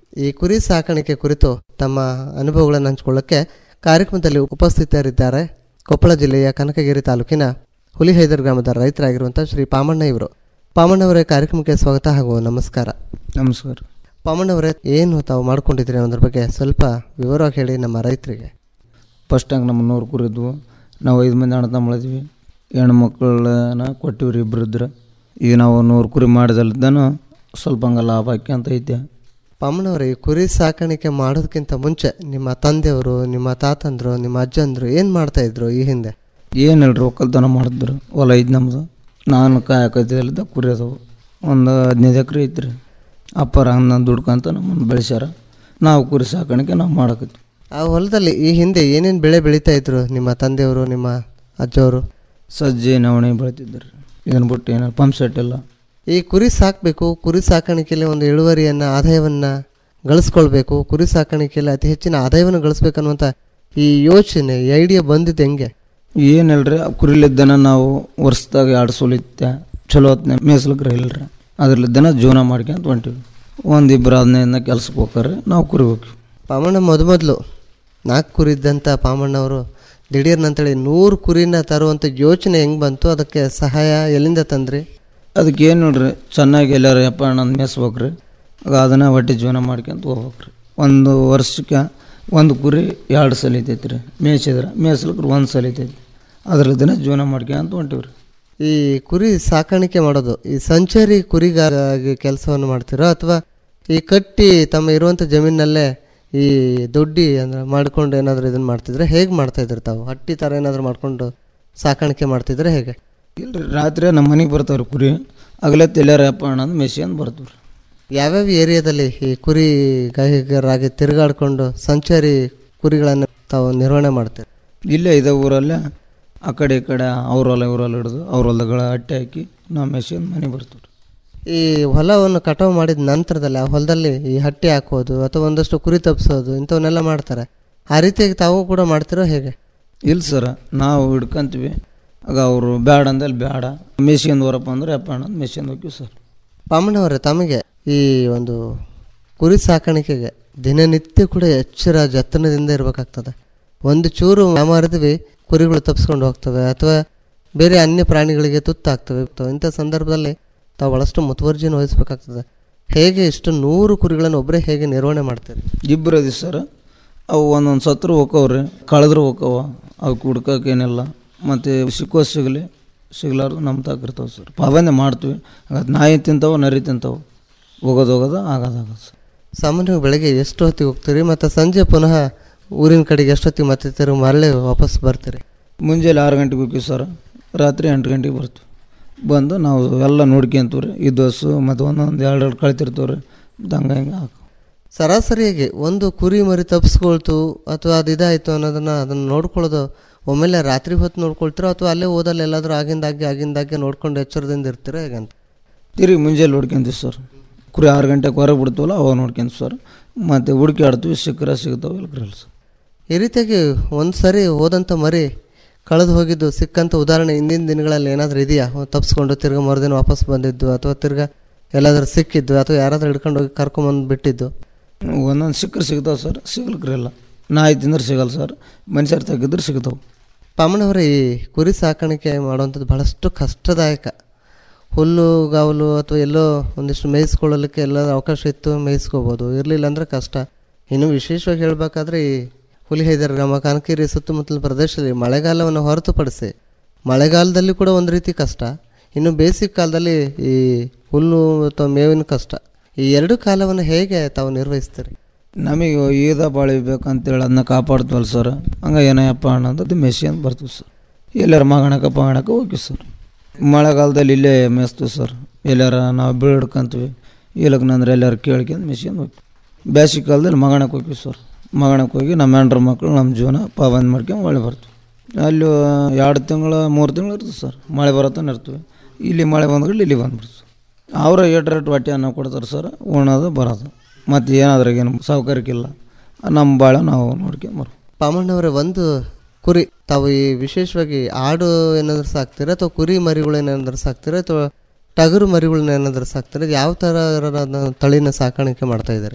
ಈ ಕುರಿ ಸಾಕಾಣಿಕೆ ಕುರಿತು ತಮ್ಮ ಅನುಭವಗಳನ್ನು ಹಂಚಿಕೊಳ್ಳಕ್ಕೆ ಕಾರ್ಯಕ್ರಮದಲ್ಲಿ ಉಪಸ್ಥಿತರಿದ್ದಾರೆ ಕೊಪ್ಪಳ ಜಿಲ್ಲೆಯ ಕನಕಗಿರಿ ತಾಲೂಕಿನ ಹುಲಿಹೈದರ್ ಗ್ರಾಮದ ರೈತರಾಗಿರುವಂಥ ಶ್ರೀ ಪಾಮಣ್ಣ ಇವರು ಪಾಮಣ್ಣವರೇ ಕಾರ್ಯಕ್ರಮಕ್ಕೆ ಸ್ವಾಗತ ಹಾಗೂ ನಮಸ್ಕಾರ ನಮಸ್ಕಾರ ಪಾಮಣ್ಣವರೇ ಏನು ತಾವು ಮಾಡ್ಕೊಂಡಿದ್ದೀರಿ ಅನ್ನೋದ್ರ ಬಗ್ಗೆ ಸ್ವಲ್ಪ ವಿವರವಾಗಿ ಹೇಳಿ ನಮ್ಮ ರೈತರಿಗೆ ಫಸ್ಟಾಗ ನಮ್ಮ ನೂರು ಕುರಿ ಇದ್ವು ನಾವು ಐದು ಮಂದಿ ಅಣ್ಣ ತಮ್ಮಳಿದ್ವಿ ಹೆಣ್ಣು ಮಕ್ಕಳನ್ನ ಕೊಟ್ಟಿವ್ರಿ ಇಬ್ಬರು ಇದ್ರೆ ಈಗ ನಾವು ನೂರು ಕುರಿ ಮಾಡಿದಲ್ದನು ಸ್ವಲ್ಪ ಹಂಗೆ ಲಾಭ ಹಾಕ್ಯಂತ ಐತೆ ಪಾಮಣ್ಣವರೇ ಈ ಕುರಿ ಸಾಕಾಣಿಕೆ ಮಾಡೋದಕ್ಕಿಂತ ಮುಂಚೆ ನಿಮ್ಮ ತಂದೆಯವರು ನಿಮ್ಮ ತಾತಂದ್ರು ನಿಮ್ಮ ಅಜ್ಜಂದ್ರು ಏನು ಮಾಡ್ತಾ ಇದ್ರು ಈ ಹಿಂದೆ ಏನಿಲ್ರಿ ಒಕ್ಕಲ್ತನ ಮಾಡಿದ್ರು ಹೊಲ ಐದು ನಮ್ದು ನಾನು ಕಾಯಕತ್ತಿದ್ದ ಕುರಿ ಅದಾವು ಒಂದು ಹದಿನೈದು ಎಕರೆ ಐತ್ರಿ ಅಪ್ಪರ ಅನ್ನ ದುಡ್ಕಂತ ನಮ್ಮನ್ನು ಬೆಳೆಸ್ಯಾರ ನಾವು ಕುರಿ ಸಾಕಾಣಿಕೆ ನಾವು ಮಾಡಕತ್ತೀವಿ ಆ ಹೊಲದಲ್ಲಿ ಈ ಹಿಂದೆ ಏನೇನು ಬೆಳೆ ಬೆಳೀತಾ ಇದ್ರು ನಿಮ್ಮ ತಂದೆಯವರು ನಿಮ್ಮ ಅಜ್ಜವರು ಸಜ್ಜೆ ನವಣೆ ಬೆಳಿತಿದ್ರು ಇದನ್ನು ಬಿಟ್ಟು ಏನೋ ಪಂಪ್ ಸೆಟ್ ಇಲ್ಲ ಈ ಕುರಿ ಸಾಕಬೇಕು ಕುರಿ ಸಾಕಾಣಿಕೆಯಲ್ಲಿ ಒಂದು ಇಳುವರಿಯನ್ನು ಆದಾಯವನ್ನು ಗಳಿಸ್ಕೊಳ್ಬೇಕು ಕುರಿ ಸಾಕಾಣಿಕೆಯಲ್ಲಿ ಅತಿ ಹೆಚ್ಚಿನ ಆದಾಯವನ್ನು ಗಳಿಸ್ಬೇಕನ್ನುವಂಥ ಈ ಯೋಚನೆ ಈ ಐಡಿಯಾ ಬಂದಿದ್ದು ಹೆಂಗೆ ಏನಿಲ್ರಿ ಆ ಕುರಿಲಿದ್ದನ ನಾವು ವರ್ಷದಾಗ ಎರಡು ಸೋಲಿತ್ತೆ ಚಲೋ ಹೊತ್ನೆ ಮೇಯ್ಸ್ಲಿಕ್ರೆ ಇಲ್ರಿ ಅದ್ರಲ್ಲಿದ್ದನ ಜೀವನ ಮಾಡ್ಕೊಂತ ಹೊಂಟಿವಿ ಒಂದು ಇಬ್ಬರು ಹದಿನೈದನ ಕೆಲ್ಸಕ್ಕೆ ಹೋಗ್ತಾರೆ ನಾವು ಕುರಿ ಹೋಗ್ತೀವಿ ಪಾಮಣ್ಣ ಮೊದಮೊದಲು ನಾಲ್ಕು ಕುರಿ ಇದ್ದಂಥ ಪಾಮಣ್ಣವರು ದಿಢೀರ್ನಂತೇಳಿ ನೂರು ಕುರಿನ ತರುವಂಥ ಯೋಚನೆ ಹೆಂಗೆ ಬಂತು ಅದಕ್ಕೆ ಸಹಾಯ ಎಲ್ಲಿಂದ ತಂದ್ರಿ ಅದಕ್ಕೆ ಏನು ನೋಡ್ರಿ ಚೆನ್ನಾಗಿ ಎಲ್ಲಾರು ಯಪ್ಪ ಅಣ್ಣ ಮೇಯ್ಸ್ಬೇಕ್ರಿ ಆಗ ಅದನ್ನ ಹೊಟ್ಟೆ ಜೀವನ ಮಾಡ್ಕೊಂತ ಹೋಗ್ಬೇಕ್ರಿ ಒಂದು ವರ್ಷಕ್ಕೆ ಒಂದು ಕುರಿ ಎರಡು ಸಲ ಐತೈತಿ ರೀ ಮೇಯ್ಸಿದ್ರೆ ಮೇಯ್ಸ್ಲಿಕ್ರೆ ಒಂದು ಸಲ ಐತೈತಿ ಅದ್ರಲ್ಲಿದ್ದನ ಜೀವನ ಮಾಡ್ಕೊಂತ ಹೊಂಟಿವಿ ರೀ ಈ ಕುರಿ ಸಾಕಾಣಿಕೆ ಮಾಡೋದು ಈ ಸಂಚಾರಿ ಕುರಿಗಾರಾಗಿ ಕೆಲಸವನ್ನು ಮಾಡ್ತೀರೋ ಅಥವಾ ಈ ಕಟ್ಟಿ ತಮ್ಮ ಇರುವಂಥ ಜಮೀನಲ್ಲೇ ಈ ದೊಡ್ಡಿ ಅಂದ್ರೆ ಮಾಡ್ಕೊಂಡು ಏನಾದರೂ ಇದನ್ನು ಮಾಡ್ತಿದ್ರೆ ಹೇಗೆ ಮಾಡ್ತಾಯಿದ್ರು ತಾವು ಹಟ್ಟಿ ಥರ ಏನಾದರೂ ಮಾಡ್ಕೊಂಡು ಸಾಕಾಣಿಕೆ ಮಾಡ್ತಿದ್ರೆ ಹೇಗೆ ಇಲ್ರಿ ರಾತ್ರಿ ನಮ್ಮ ಮನೆಗೆ ಬರ್ತಾವ್ರಿ ಕುರಿ ಅಗಲತ್ತು ಎಲ್ಲಾರ ಯಪ್ಪ ಅಣ್ಣ ಅಂದ್ ಮೇಯ್ಸ್ಕೊಂಡ್ ಬರ್ತೀವಿ ರೀ ಯಾವ್ಯಾವ ಏರಿಯಾದಲ್ಲಿ ಈ ಕುರಿ ಗಾಯಕರಾಗಿ ತಿರುಗಾಡ್ಕೊಂಡು ಸಂಚಾರಿ ಕುರಿಗಳನ್ನು ತಾವು ನಿರ್ವಹಣೆ ಮಾಡ್ತೀರಿ ಇಲ್ಲೇ ಇದೆ ಊರಲ್ಲೇ ಆ ಕಡೆ ಈ ಕಡೆ ಅವ್ರ ಹೊಲ ಇವ್ರ ಹೊಲ ಹಿಡಿದು ಅವ್ರ ಹೊಲದಗಳ ಅಟ್ಟೆ ಹಾಕಿ ನಾವು ಮೇಯ್ಸ್ಕೊಂಡ್ ಮನೆಗೆ ಬರ್ತೀವಿ ಈ ಹೊಲವನ್ನು ಕಟಾವು ಮಾಡಿದ ನಂತರದಲ್ಲಿ ಆ ಹೊಲದಲ್ಲಿ ಈ ಹಟ್ಟಿ ಹಾಕೋದು ಅಥವಾ ಒಂದಷ್ಟು ಕುರಿ ತಪ್ಪಿಸೋದು ಇಂಥವನ್ನೆಲ್ಲ ಮಾಡ್ತಾರೆ ಆ ರೀತಿಯಾಗಿ ತಾವು ಕೂಡ ಮಾಡ್ತಿರೋ ಹೇಗೆ ಇಲ್ಲ ಸರ ನಾವು ಹಿಡ್ಕೊಂತೀವಿ ಆಗ ಅವರು ಬ್ಯಾಡ ಅಂದಲ್ಲಿ ಬ್ಯಾಡ ಮೇಯ್ಸ್ಕೊಂಡ್ ಬರಪ್ಪ ಅಂದ್ರೆ ಯಪ್ಪ ಅಣ್ಣ ಮೇಯ್ಸ್ಕೊಂಡ್ ಹೋಗ್ತೀವಿ ಸರ್ ಪಾಮಣ್ಣವರೇ ತಮಗೆ ಈ ಒಂದು ಕುರಿ ಸಾಕಾಣಿಕೆಗೆ ದಿನನಿತ್ಯ ಕೂಡ ಎಚ್ಚರ ಜತನದಿಂದ ಇರಬೇಕಾಗ್ತದೆ ಒಂದು ಚೂರು ಮಾರಿದ್ವಿ ಕುರಿಗಳು ತಪ್ಪಿಸ್ಕೊಂಡು ಹೋಗ್ತವೆ ಅಥವಾ ಬೇರೆ ಅನ್ಯ ಪ್ರಾಣಿಗಳಿಗೆ ತುತ್ತಾಗ್ತವೆ ಇಂಥ ಸಂದರ್ಭದಲ್ಲಿ ತಾವು ಭಾಳಷ್ಟು ಮುತುವರ್ಜಿನ ವಹಿಸ್ಬೇಕಾಗ್ತದೆ ಹೇಗೆ ಇಷ್ಟು ನೂರು ಕುರಿಗಳನ್ನು ಒಬ್ಬರೇ ಹೇಗೆ ನಿರ್ವಹಣೆ ಮಾಡ್ತೀರಿ ಇಬ್ಬರು ಅದಿ ಸರ್ ಅವು ಒಂದೊಂದು ಸತ್ರು ಹೋಕವ್ರಿ ಕಳೆದ್ರು ಹೋಕವ ಅವಕ್ಕೆ ಹುಡ್ಕಕ್ಕೇನಿಲ್ಲ ಮತ್ತು ಸಿಕ್ಕೋ ಸಿಗಲಿ ಸಿಗ್ಲಾರ್ದು ನಮ್ಮ ತಾಕಿರ್ತಾವೆ ಸರ್ ಪಾಬಂದಿ ಮಾಡ್ತೀವಿ ಹಾಗಾದ್ರೆ ನಾಯಿ ತಿಂತಾವೆ ನರಿ ತಿಂತಾವೆ ಹೋಗೋದು ಹೋಗೋದು ಆಗೋದು ಆಗೋದು ಸರ್ ಸಾಮಾನ್ಯವಾಗಿ ಬೆಳಗ್ಗೆ ಎಷ್ಟು ಹೊತ್ತಿಗೆ ಹೋಗ್ತೀರಿ ಮತ್ತು ಸಂಜೆ ಪುನಃ ಊರಿನ ಕಡೆಗೆ ಎಷ್ಟೊತ್ತಿಗೆ ಮತ್ತೆ ತಿರುಗಿ ಮರಳಿ ವಾಪಸ್ ಬರ್ತೀರಿ ಮುಂಜಾನೆ ಆರು ಗಂಟೆಗೆ ಹೋಗ್ತೀವಿ ಸರ್ ರಾತ್ರಿ ಎಂಟು ಗಂಟೆಗೆ ಬರ್ತೀವಿ ಬಂದು ನಾವು ಎಲ್ಲ ನೋಡ್ಕೊಂತೀವಿ ರೀ ಈ ದೋಸು ಮತ್ತು ಒಂದೊಂದು ಎರಡು ಎರಡು ಕಳ್ತಿರ್ತೀವಿ ರೀ ಮತ್ತು ಹಂಗೆ ಹಿಂಗೆ ಹಾಕು ಸರಾಸರಿಯಾಗಿ ಒಂದು ಕುರಿ ಮರಿ ತಪ್ಪಿಸ್ಕೊಳ್ತು ಅಥವಾ ಅದು ಇದಾಯಿತು ಅನ್ನೋದನ್ನು ಅದನ್ನು ನೋಡ್ಕೊಳ್ಳೋದು ಒಮ್ಮೆಲೆ ರಾತ್ರಿ ಹೊತ್ತು ನೋಡ್ಕೊಳ್ತೀರೋ ಅಥವಾ ಅಲ್ಲೇ ಓದಲ್ಲಿ ಎಲ್ಲಾದರೂ ಆಗಿಂದಾಗೆ ಆಗಿಂದಾಗೆ ನೋಡ್ಕೊಂಡು ಎಚ್ಚರದಿಂದ ಇರ್ತೀರೋ ಹೇಗೆ ಅಂತ ತಿರುಗಿ ಮುಂಜಾನೆ ನೋಡ್ಕೊಂತೀವಿ ಸರ್ ಕುರಿ ಆರು ಗಂಟೆಗೆ ಹೊರಗೆ ಬಿಡ್ತೀವಲ್ಲ ಅವಾಗ ನೋಡ್ಕೊಂತೀವಿ ಸರ್ ಮತ್ತು ಹುಡುಕಿ ಆಡ್ತೀವಿ ಸಿಕ್ಕರೆ ಸಿಗ್ತಾವೆ ಇಲ್ಕ್ರಲ್ಲ ಸರ್ ಈ ರೀತಿಯಾಗಿ ಒಂದು ಸರಿ ಹೋದಂಥ ಮರಿ ಕಳೆದು ಹೋಗಿದ್ದು ಸಿಕ್ಕಂಥ ಉದಾಹರಣೆ ಹಿಂದಿನ ದಿನಗಳಲ್ಲಿ ಏನಾದರೂ ಇದೆಯಾ ತಪ್ಪಿಸ್ಕೊಂಡು ತಿರ್ಗಾ ಮರುದಿನ ವಾಪಸ್ ಬಂದಿದ್ದು ಅಥವಾ ತಿರ್ಗಾ ಎಲ್ಲಾದರೂ ಸಿಕ್ಕಿದ್ದು ಅಥವಾ ಯಾರಾದರೂ ಹಿಡ್ಕೊಂಡು ಹೋಗಿ ಕರ್ಕೊಂಬಂದು ಬಿಟ್ಟಿದ್ದು ಒಂದೊಂದು ಸಿಕ್ಕರೆ ಸಿಗ್ತಾವೆ ಸರ್ ಸಿಗ್ಲಿಕ್ರಿಲ್ಲ ನಾಯಿ ತಿಂದ್ರೆ ಸಿಗಲ್ಲ ಸರ್ ಮನುಷ್ಯರು ತೆಗೆದ್ರೆ ಸಿಗ್ತಾವೆ ಪಾಮಣ್ಣವರೇ ಈ ಕುರಿ ಸಾಕಾಣಿಕೆ ಮಾಡುವಂಥದ್ದು ಬಹಳಷ್ಟು ಕಷ್ಟದಾಯಕ ಹುಲ್ಲು ಗಾವಲು ಅಥವಾ ಎಲ್ಲೋ ಒಂದಿಷ್ಟು ಮೇಯಿಸ್ಕೊಳ್ಳಲಿಕ್ಕೆ ಎಲ್ಲ ಅವಕಾಶ ಇತ್ತು ಮೇಯಿಸ್ಕೋಬೋದು ಇರಲಿಲ್ಲ ಅಂದರೆ ಕಷ್ಟ ಇನ್ನು ವಿಶೇಷವಾಗಿ ಹೇಳಬೇಕಾದ್ರೆ ಈ ಹುಲಿಹೈದರ್ ಗ್ರಾಮ ಕನಕಿರಿ ಸುತ್ತಮುತ್ತಲಿನ ಪ್ರದೇಶದಲ್ಲಿ ಮಳೆಗಾಲವನ್ನು ಹೊರತುಪಡಿಸಿ ಮಳೆಗಾಲದಲ್ಲಿ ಕೂಡ ಒಂದು ರೀತಿ ಕಷ್ಟ ಇನ್ನು ಬೇಸಿಗೆ ಕಾಲದಲ್ಲಿ ಈ ಹುಲ್ಲು ಅಥವಾ ಮೇವಿನ ಕಷ್ಟ ಈ ಎರಡು ಕಾಲವನ್ನು ಹೇಗೆ ತಾವು ನಿರ್ವಹಿಸ್ತೀರಿ ನಮಗೆ ಈದ ಬಾಳಿ ಬೇಕಂತೇಳಿ ಅದನ್ನ ಕಾಪಾಡ್ತೀವಲ್ಲ ಸರ್ ಹಂಗೆ ಏನಯ್ಯಪ್ಪ ಅನ್ನೋದು ಮೆಸಿ ಅಂತ ಬರ್ತೀವಿ ಸರ್ ಎಲ್ಲಾರು ಮಗಣಕ ಪಗಣಕ ಹೋಗ್ತೀವಿ ಸರ್ ಮಳೆಗಾಲದಲ್ಲಿ ಇಲ್ಲೇ ಮೇಯಿಸ್ತೀವಿ ಸರ್ ಎಲ್ಲಾರ ನಾವು ಬೀಳು ಹಿಡ್ಕೊಂತೀವಿ ಇಲ್ಲಕ್ಕಂದ್ರೆ ಎಲ್ಲಾರು ಕೇಳ್ಕೊಂಡು ಮೆಸ್ಕೊಂಡು ಹೋಗ್ತೀವಿ ಬೇಸಿಗೆ ಕಾಲದಲ್ಲಿ ಮಗಣಕ್ಕೆ ಹೋಗ್ತೀವಿ ಸರ್ ಮಗಣಕ್ಕೆ ಹೋಗಿ ನಮ್ಮ ಹೆಂಡ್ರ ಮಕ್ಕಳು ನಮ್ಮ ಜೀವನ ಪಾಬಂದ್ ಮಾಡ್ಕೊಂಡು ಒಳ್ಳೆ ಬರ್ತೀವಿ ಅಲ್ಲಿ ಎರಡು ತಿಂಗಳು ಮೂರು ತಿಂಗಳು ಇರ್ತದೆ ಸರ್ ಮಳೆ ಬರತ್ತಾನೆ ಇರ್ತೀವಿ ಇಲ್ಲಿ ಮಳೆ ಬಂದ್ಗಳು ಇಲ್ಲಿ ಬಂದ್ಬಿಡ್ತೀವಿ ಅವರ ಏಟ್ ರೇಟ್ ಹೊಟ್ಟೆ ಅನ್ನ ಕೊಡ್ತಾರೆ ಸರ್ ಉಣ್ಣೋದು ಬರೋದು ಮತ್ತು ಏನಾದ್ರಾಗೇನು ಸೌಕರ್ಯಕ್ಕಿಲ್ಲ ನಮ್ಮ ಬಾಳೆ ನಾವು ನೋಡ್ಕೊಂಬರು ಪಾಮಣ್ಣವರೇ ಒಂದು ಕುರಿ ತಾವು ಈ ವಿಶೇಷವಾಗಿ ಆಡು ಏನಾದರೂ ಸಾಕ್ತೀರಾ ಅಥವಾ ಕುರಿ ಮರಿಗಳೇನಾದರೂ ಸಾಕ್ತೀರಾ ಅಥವಾ ಟಗರು ಮರಿಗಳನ್ನ ಏನಾದರೂ ಸಾಕ್ತೀರಾ ಯಾವ ಥರ ತಳಿನ ಸಾಕಾಣಿಕೆ ಮಾಡ್ತಾ ಇದ್ದಾರೆ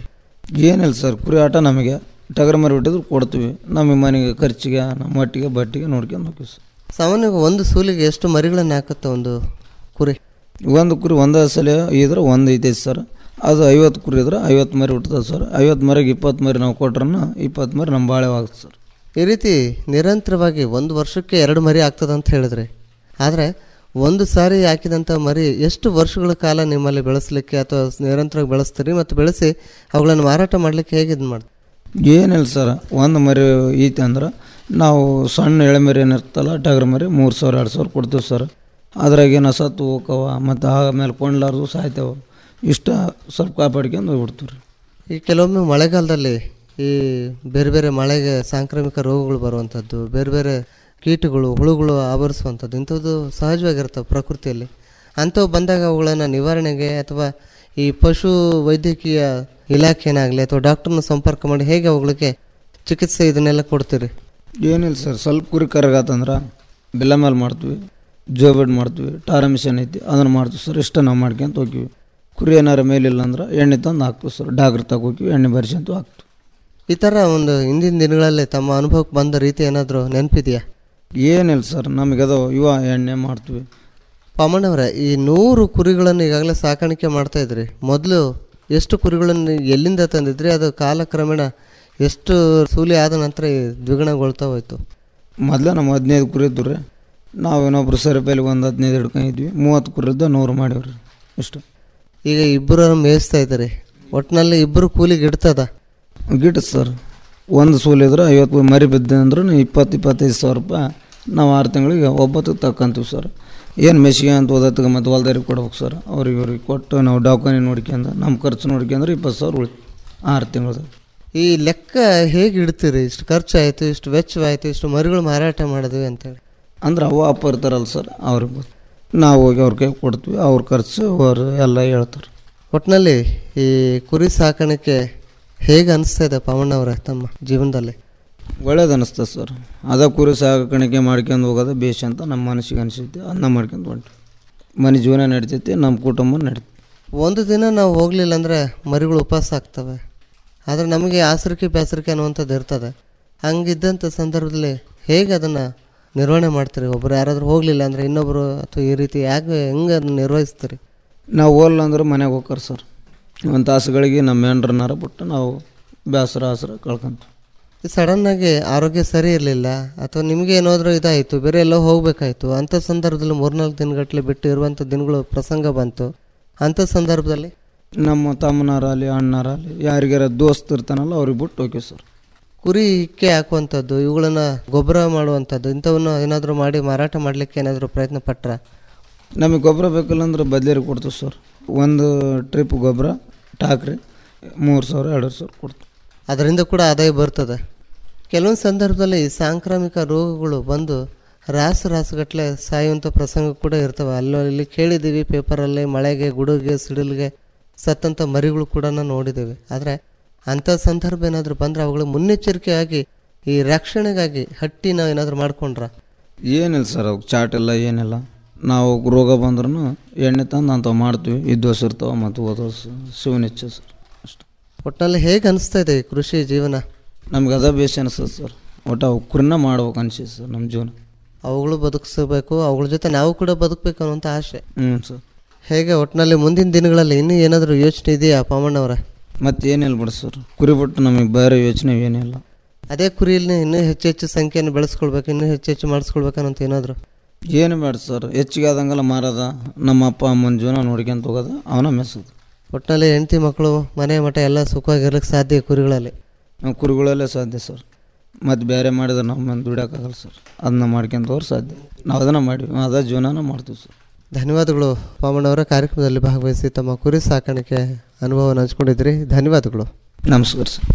ಏನಿಲ್ಲ ಸರ್ ಕುರಿ ಆಟ ನಮಗೆ ಟಗರ ಮರಿ ಬಿಟ್ಟಿದ್ರು ಕೊಡ್ತೀವಿ ನಮ್ಮ ಮನೆಗೆ ಖರ್ಚಿಗೆ ನಮ್ಮ ಮಟ್ಟಿಗೆ ಬಟ್ಟಿಗೆ ನೋಡ್ಕೊಂಡು ಹೋಗ್ತೀವಿ ಸರ್ ಸಾಮಾನ್ಯವಾಗಿ ಒಂದು ಸೂಲಿಗೆ ಎಷ್ಟು ಮರಿಗಳನ್ನು ಹಾಕುತ್ತೆ ಒಂದು ಕುರಿ ಒಂದು ಕುರಿ ಒಂದೇ ಸಲ ಇದ್ರೆ ಒಂದು ಐತೈತೆ ಸರ್ ಅದು ಐವತ್ತು ಕುರಿ ಇದ್ರೆ ಐವತ್ತು ಮರಿ ಹುಟ್ಟುತ್ತದೆ ಸರ್ ಐವತ್ತು ಮರಿಗೆ ಇಪ್ಪತ್ತು ಮರಿ ನಾವು ಕೊಟ್ರನ್ನ ಇಪ್ಪತ್ತು ಮರಿ ನಮ್ಮ ಬಾಳೆ ಆಗುತ್ತೆ ಸರ್ ಈ ರೀತಿ ನಿರಂತರವಾಗಿ ಒಂದು ವರ್ಷಕ್ಕೆ ಎರಡು ಮರಿ ಆಗ್ತದೆ ಅಂತ ಹೇಳಿದ್ರಿ ಆದರೆ ಒಂದು ಸಾರಿ ಹಾಕಿದಂಥ ಮರಿ ಎಷ್ಟು ವರ್ಷಗಳ ಕಾಲ ನಿಮ್ಮಲ್ಲಿ ಬೆಳೆಸಲಿಕ್ಕೆ ಅಥವಾ ನಿರಂತರವಾಗಿ ಬೆಳೆಸ್ತೀರಿ ಮತ್ತು ಬೆಳೆಸಿ ಅವುಗಳನ್ನು ಮಾರಾಟ ಮಾಡಲಿಕ್ಕೆ ಹೇಗೆ ಇದು ಮಾಡಿ ಏನಿಲ್ಲ ಸರ್ ಒಂದು ಮರಿ ಐತೆ ಅಂದ್ರೆ ನಾವು ಸಣ್ಣ ಎಳೆ ಮರಿ ಏನಿರ್ತಲ್ಲ ಟಗರ್ ಮರಿ ಮೂರು ಸಾವಿರ ಎರಡು ಸಾವಿರ ಕೊಡ್ತೀವಿ ಸರ್ ಅದ್ರಾಗ ಏನೋ ಸತ್ತು ಹೋಕವ ಮತ್ತು ಆಮೇಲೆ ಕೊಂಡ್ಲಾರ್ದು ಸಾಯ್ತವ ಇಷ್ಟ ಸ್ವಲ್ಪ ಕಾಪಾಡ್ಕೊಂಡು ಹೋಗ್ಬಿಡ್ತೀವಿ ರೀ ಈ ಕೆಲವೊಮ್ಮೆ ಮಳೆಗಾಲದಲ್ಲಿ ಈ ಬೇರೆ ಬೇರೆ ಮಳೆಗೆ ಸಾಂಕ್ರಾಮಿಕ ರೋಗಗಳು ಬರುವಂಥದ್ದು ಬೇರೆ ಬೇರೆ ಕೀಟಗಳು ಹುಳುಗಳು ಆವರಿಸುವಂಥದ್ದು ಇಂಥದ್ದು ಸಹಜವಾಗಿರ್ತವೆ ಪ್ರಕೃತಿಯಲ್ಲಿ ಅಂಥವು ಬಂದಾಗ ಅವುಗಳನ್ನು ನಿವಾರಣೆಗೆ ಅಥವಾ ಈ ಪಶು ವೈದ್ಯಕೀಯ ಇಲಾಖೆನಾಗಲಿ ಅಥವಾ ಡಾಕ್ಟರ್ನ ಸಂಪರ್ಕ ಮಾಡಿ ಹೇಗೆ ಅವುಗಳಿಗೆ ಚಿಕಿತ್ಸೆ ಇದನ್ನೆಲ್ಲ ಕೊಡ್ತೀರಿ ಏನಿಲ್ಲ ಸರ್ ಸ್ವಲ್ಪ ಕುರಿ ಕರಗಾತಂದ್ರೆ ಬೆಲ್ಲ ಮೇಲೆ ಮಾಡ್ತೀವಿ ಜೋಬೆಡ್ ಮಾಡ್ತೀವಿ ಟಾರ ಮಿಷನ್ ಐತಿ ಅದನ್ನು ಮಾಡ್ತೀವಿ ಸರ್ ಇಷ್ಟ ನಾವು ಮಾಡ್ಕೊಂತ ಹೋಗ್ತೀವಿ ಕುರಿ ಏನಾರ ಮೇಲಿಲ್ಲ ಅಂದ್ರೆ ಎಣ್ಣೆ ತಂದು ಹಾಕ್ತೀವಿ ಸರ್ ಡಾಕ್ಟ್ರ್ ತಗೋತೀವಿ ಎಣ್ಣೆ ಬರ್ಸ್ಕೊಂತ ಹಾಕ್ತೀವಿ ಈ ಥರ ಒಂದು ಹಿಂದಿನ ದಿನಗಳಲ್ಲಿ ತಮ್ಮ ಅನುಭವಕ್ಕೆ ಬಂದ ರೀತಿ ಏನಾದರೂ ನೆನಪಿದೆಯಾ ಏನಿಲ್ಲ ಸರ್ ನಮಗೆ ಅದು ಇವ ಎಣ್ಣೆ ಮಾಡ್ತೀವಿ ಪಾಮಣ್ಣವರೇ ಈ ನೂರು ಕುರಿಗಳನ್ನು ಈಗಾಗಲೇ ಸಾಕಾಣಿಕೆ ಮಾಡ್ತಾ ಇದ್ರಿ ಮೊದಲು ಎಷ್ಟು ಕುರಿಗಳನ್ನು ಎಲ್ಲಿಂದ ತಂದಿದ್ರಿ ಅದು ಕಾಲಕ್ರಮೇಣ ಎಷ್ಟು ಸೂಲಿ ಆದ ನಂತರ ಈ ದ್ವಿಗುಣಗೊಳ್ತಾ ಹೋಯ್ತು ಮೊದಲೇ ನಮ್ಮ ಹದಿನೈದು ಕುರಿ ಇದ್ದು ರೀ ನಾವು ಇನ್ನೊಬ್ರು ಸರಿಪೈಲಿ ಒಂದು ಹದಿನೈದು ಹಿಡ್ಕೊಂಡಿದ್ವಿ ಮೂವತ್ತು ಕುರಿದ್ದು ನೂರು ಮಾಡೀವ್ರಿ ಇಷ್ಟು ಈಗ ಇಬ್ಬರು ಮೇಯಿಸ್ತಾ ಇದ್ದಾರೆ ಒಟ್ಟಿನಲ್ಲಿ ಇಬ್ಬರು ಕೂಲಿಗೆ ಇಡ್ತದ ಗಿಟ್ ಸರ್ ಒಂದು ಸೂಲಿದ್ರೆ ಐವತ್ತು ಮರಿ ಬಿದ್ದೆ ಅಂದ್ರೆ ಇಪ್ಪತ್ತು ಇಪ್ಪತ್ತೈದು ಸಾವಿರ ರೂಪಾಯಿ ನಾವು ಆರು ತಿಂಗಳಿಗೆ ಒಬ್ಬತ್ತು ತಕ್ಕಂತೀವಿ ಸರ್ ಏನು ಮೆಸಿಗೆ ಅಂತ ಓದತ್ತಿಗೆ ಮತ್ತು ಹೊಲ್ದಾರಿಗೆ ಕೊಡ್ಬೇಕು ಸರ್ ಅವ್ರಿಗೆ ಇವ್ರಿಗೆ ಕೊಟ್ಟು ನಾವು ಡಾಕ್ಯುಮೆಂಟ್ ನೋಡ್ಕೊಂಡು ನಮ್ಮ ಖರ್ಚು ನೋಡ್ಕೊಂಡ್ರೆ ಇಪ್ಪತ್ತು ಸಾವಿರ ಉಳಿ ಆರು ತಿಂಗಳದ ಈ ಲೆಕ್ಕ ಹೇಗೆ ಇಡ್ತೀರಿ ಇಷ್ಟು ಖರ್ಚಾಯಿತು ಇಷ್ಟು ವೆಚ್ಚವಾಯಿತು ಇಷ್ಟು ಮರಿಗಳು ಮಾರಾಟ ಮಾಡಿದ್ವಿ ಅಂತೇಳಿ ಅಂದ್ರೆ ಅವ ಅಪ್ಪ ಇರ್ತಾರಲ್ಲ ಸರ್ ಅವ್ರಿಗೆ ಗೊತ್ತು ನಾವು ಹೋಗಿ ಅವ್ರ ಕೈ ಕೊಡ್ತೀವಿ ಅವ್ರ ಖರ್ಚು ಅವರು ಎಲ್ಲ ಹೇಳ್ತಾರೆ ಒಟ್ಟಿನಲ್ಲಿ ಈ ಕುರಿ ಸಾಕಾಣಿಕೆ ಹೇಗೆ ಅನಿಸ್ತಾ ಇದೆ ಪವಣ್ಣವರೇ ತಮ್ಮ ಜೀವನದಲ್ಲಿ ಒಳ್ಳೇದು ಅನಿಸ್ತದೆ ಸರ್ ಅದ ಕುರಿ ಸಾಕಾಣಿಕೆ ಮಾಡ್ಕೊಂಡು ಹೋಗೋದು ಬೇಷ್ ಅಂತ ನಮ್ಮ ಮನಸ್ಸಿಗೆ ಅನಿಸುತ್ತೆ ಅದನ್ನ ಮಾಡ್ಕೊಂಡು ಹೊಂಟು ಮನೆ ಜೀವನ ನಡಿತೈತಿ ನಮ್ಮ ಕುಟುಂಬ ನಡೀತೈತಿ ಒಂದು ದಿನ ನಾವು ಹೋಗಲಿಲ್ಲ ಅಂದರೆ ಮರಿಗಳು ಉಪವಾಸ ಆಗ್ತವೆ ಆದರೆ ನಮಗೆ ಆಸರಿಕೆ ಬೇಸರಿಕೆ ಅನ್ನುವಂಥದ್ದು ಇರ್ತದೆ ಹಂಗಿದ್ದಂಥ ಸಂದರ್ಭದಲ್ಲಿ ಹೇಗೆ ಅದನ್ನು ನಿರ್ವಹಣೆ ಮಾಡ್ತೀರಿ ಒಬ್ಬರು ಯಾರಾದರೂ ಹೋಗಲಿಲ್ಲ ಅಂದರೆ ಇನ್ನೊಬ್ಬರು ಅಥವಾ ಈ ರೀತಿ ಯಾಕೆ ಹೆಂಗೆ ಅದನ್ನು ನಿರ್ವಹಿಸ್ತೀರಿ ನಾವು ಹೋಗಲ್ಲ ಅಂದ್ರೆ ಮನೆಗೆ ಹೋಗ್ತಾರೆ ಸರ್ ಒಂದು ತಾಸುಗಳಿಗೆ ನಮ್ಮ ಹೆಂಡ್ರನ್ನಾರ ಬಿಟ್ಟು ನಾವು ಬೇಸರ ಆಸರ ಕಳ್ಕೊಂತೀವಿ ಸಡನ್ನಾಗಿ ಆರೋಗ್ಯ ಸರಿ ಇರಲಿಲ್ಲ ಅಥವಾ ನಿಮಗೆ ಏನಾದರೂ ಇದಾಯಿತು ಬೇರೆ ಎಲ್ಲೋ ಹೋಗಬೇಕಾಯ್ತು ಅಂಥ ಸಂದರ್ಭದಲ್ಲಿ ಮೂರ್ನಾಲ್ಕು ದಿನಗಟ್ಟಲೆ ಬಿಟ್ಟು ಇರುವಂಥ ದಿನಗಳು ಪ್ರಸಂಗ ಬಂತು ಅಂಥ ಸಂದರ್ಭದಲ್ಲಿ ನಮ್ಮ ತಮ್ಮನಾರಾಗಲಿ ಅಣ್ಣಾರಾಗಲಿ ಯಾರಿಗಾರ ದೋಸ್ತ್ ಇರ್ತಾನಲ್ಲ ಅವ್ರಿಗೆ ಬಿಟ್ಟು ಹೋಗಿ ಸರ್ ಕುರಿ ಇಕ್ಕೆ ಹಾಕುವಂಥದ್ದು ಇವುಗಳನ್ನು ಗೊಬ್ಬರ ಮಾಡುವಂಥದ್ದು ಇಂಥವನ್ನು ಏನಾದರೂ ಮಾಡಿ ಮಾರಾಟ ಮಾಡಲಿಕ್ಕೆ ಏನಾದರೂ ಪ್ರಯತ್ನ ಪಟ್ರ ನಮಗೆ ಗೊಬ್ಬರ ಬೇಕಲ್ಲ ಅಂದ್ರೆ ಬದ್ಲೇರಿಗೆ ಕೊಡ್ತೀವಿ ಸರ್ ಒಂದು ಟ್ರಿಪ್ ಗೊಬ್ಬರ ಟಾಕ್ರಿ ಮೂರು ಸಾವಿರ ಎರಡು ಸಾವಿರ ಕೊಡ್ತೀವಿ ಅದರಿಂದ ಕೂಡ ಆದಾಯ ಬರ್ತದೆ ಕೆಲವೊಂದು ಸಂದರ್ಭದಲ್ಲಿ ಸಾಂಕ್ರಾಮಿಕ ರೋಗಗಳು ಬಂದು ರಾಸು ರಾಸುಗಟ್ಟಲೆ ಸಾಯುವಂಥ ಪ್ರಸಂಗ ಕೂಡ ಇರ್ತವೆ ಅಲ್ಲೋ ಇಲ್ಲಿ ಕೇಳಿದ್ದೀವಿ ಪೇಪರಲ್ಲಿ ಮಳೆಗೆ ಗುಡುಗೆ ಸಿಡಿಲಿಗೆ ಸತ್ತಂಥ ಮರಿಗಳು ಕೂಡ ನೋಡಿದ್ದೇವೆ ಆದರೆ ಅಂಥ ಸಂದರ್ಭ ಏನಾದರೂ ಬಂದರೆ ಅವುಗಳು ಮುನ್ನೆಚ್ಚರಿಕೆಯಾಗಿ ಈ ರಕ್ಷಣೆಗಾಗಿ ಹಟ್ಟಿನ ಏನಾದರೂ ಮಾಡ್ಕೊಂಡ್ರ ಏನಿಲ್ಲ ಸರ್ ಅವ್ಕೆ ಚಾಟ್ ಇಲ್ಲ ಏನಿಲ್ಲ ನಾವು ರೋಗ ಬಂದ್ರೂ ಎಣ್ಣೆ ತಂದು ಅಂಥವು ಮಾಡ್ತೀವಿ ಇದ್ದೋಸ್ ಇರ್ತಾವೆ ಮತ್ತು ಓದೋಸ್ ಶಿವನಿಚ್ಛ ಸರ್ ಒಟ್ಟಿನಲ್ಲಿ ಹೇಗೆ ಅನಿಸ್ತಾ ಇದೆ ಈ ಕೃಷಿ ಜೀವನ ನಮ್ಗೆ ಅದ ಬೇಸ್ ಅನಿಸ್ತದೆ ಸರ್ ಒಟ್ಟು ಅವು ಕುರಿನ ಮಾಡ್ಬೇಕು ಅನ್ಸಿದೆ ಸರ್ ನಮ್ಮ ಜೀವನ ಅವುಗಳು ಬದುಕಿಸಬೇಕು ಅವುಗಳ ಜೊತೆ ನಾವು ಕೂಡ ಬದುಕಬೇಕು ಅನ್ನುವಂಥ ಆಸೆ ಹ್ಞೂ ಸರ್ ಹೇಗೆ ಒಟ್ಟಿನಲ್ಲಿ ಮುಂದಿನ ದಿನಗಳಲ್ಲಿ ಇನ್ನೂ ಏನಾದರೂ ಯೋಚನೆ ಇದೆಯಾ ಪಾಮಣ್ಣವರ ಮತ್ತು ಏನಿಲ್ಲ ಬಿಡಿ ಸರ್ ಕುರಿ ಬಿಟ್ಟು ನಮಗೆ ಬೇರೆ ಯೋಚನೆ ಏನಿಲ್ಲ ಅದೇ ಕುರಿಯಲ್ಲಿ ಇನ್ನೂ ಹೆಚ್ಚು ಹೆಚ್ಚು ಸಂಖ್ಯೆಯನ್ನು ಬೆಳೆಸ್ಕೊಳ್ಬೇಕು ಇನ್ನೂ ಹೆಚ್ಚು ಹೆಚ್ಚು ಮಾಡಿಸ್ಕೊಳ್ಬೇಕನ್ನಂತ ಏನಾದರೂ ಏನು ಬೇಡ ಸರ್ ಹೆಚ್ಚಿಗೆ ಆದಂಗೆಲ್ಲ ಮಾರೋದ ನಮ್ಮ ಅಪ್ಪ ಅಮ್ಮನ ಜೀವನ ನೋಡ್ಕೊಂತ ಹೋಗೋದು ಅವನ ಮೆಸೋದು ಒಟ್ಟಿನಲ್ಲಿ ಹೆಂಡತಿ ಮಕ್ಕಳು ಮನೆ ಮಠ ಎಲ್ಲ ಸುಖವಾಗಿರ್ಲಿಕ್ಕೆ ಸಾಧ್ಯ ಕುರಿಗಳಲ್ಲಿ ನಾವು ಕುರಿಗಳಲ್ಲೇ ಸಾಧ್ಯ ಸರ್ ಮತ್ತು ಬೇರೆ ಮಾಡಿದ್ರೆ ನಾವು ಮಂದಿ ದುಡಿಯೋಕ್ಕಾಗಲ್ಲ ಸರ್ ಅದನ್ನ ಮಾಡ್ಕೊಂತ ಹೋದ್ರೆ ಸಾಧ್ಯ ನಾವು ಅದನ್ನು ಮಾಡಿವಿ ಅದ ಜೀವನನ ಮಾಡ್ತೀವಿ ಸರ್ ಧನ್ಯವಾದಗಳು ಪಾಮಣ್ಣವರ ಕಾರ್ಯಕ್ರಮದಲ್ಲಿ ಭಾಗವಹಿಸಿ ತಮ್ಮ ಕುರಿ ಸಾಕಾಣಿಕೆ ಅನುಭವವನ್ನು ಹಂಚ್ಕೊಂಡಿದ್ರಿ ಧನ್ಯವಾದಗಳು ನಮಸ್ಕಾರ ಸರ್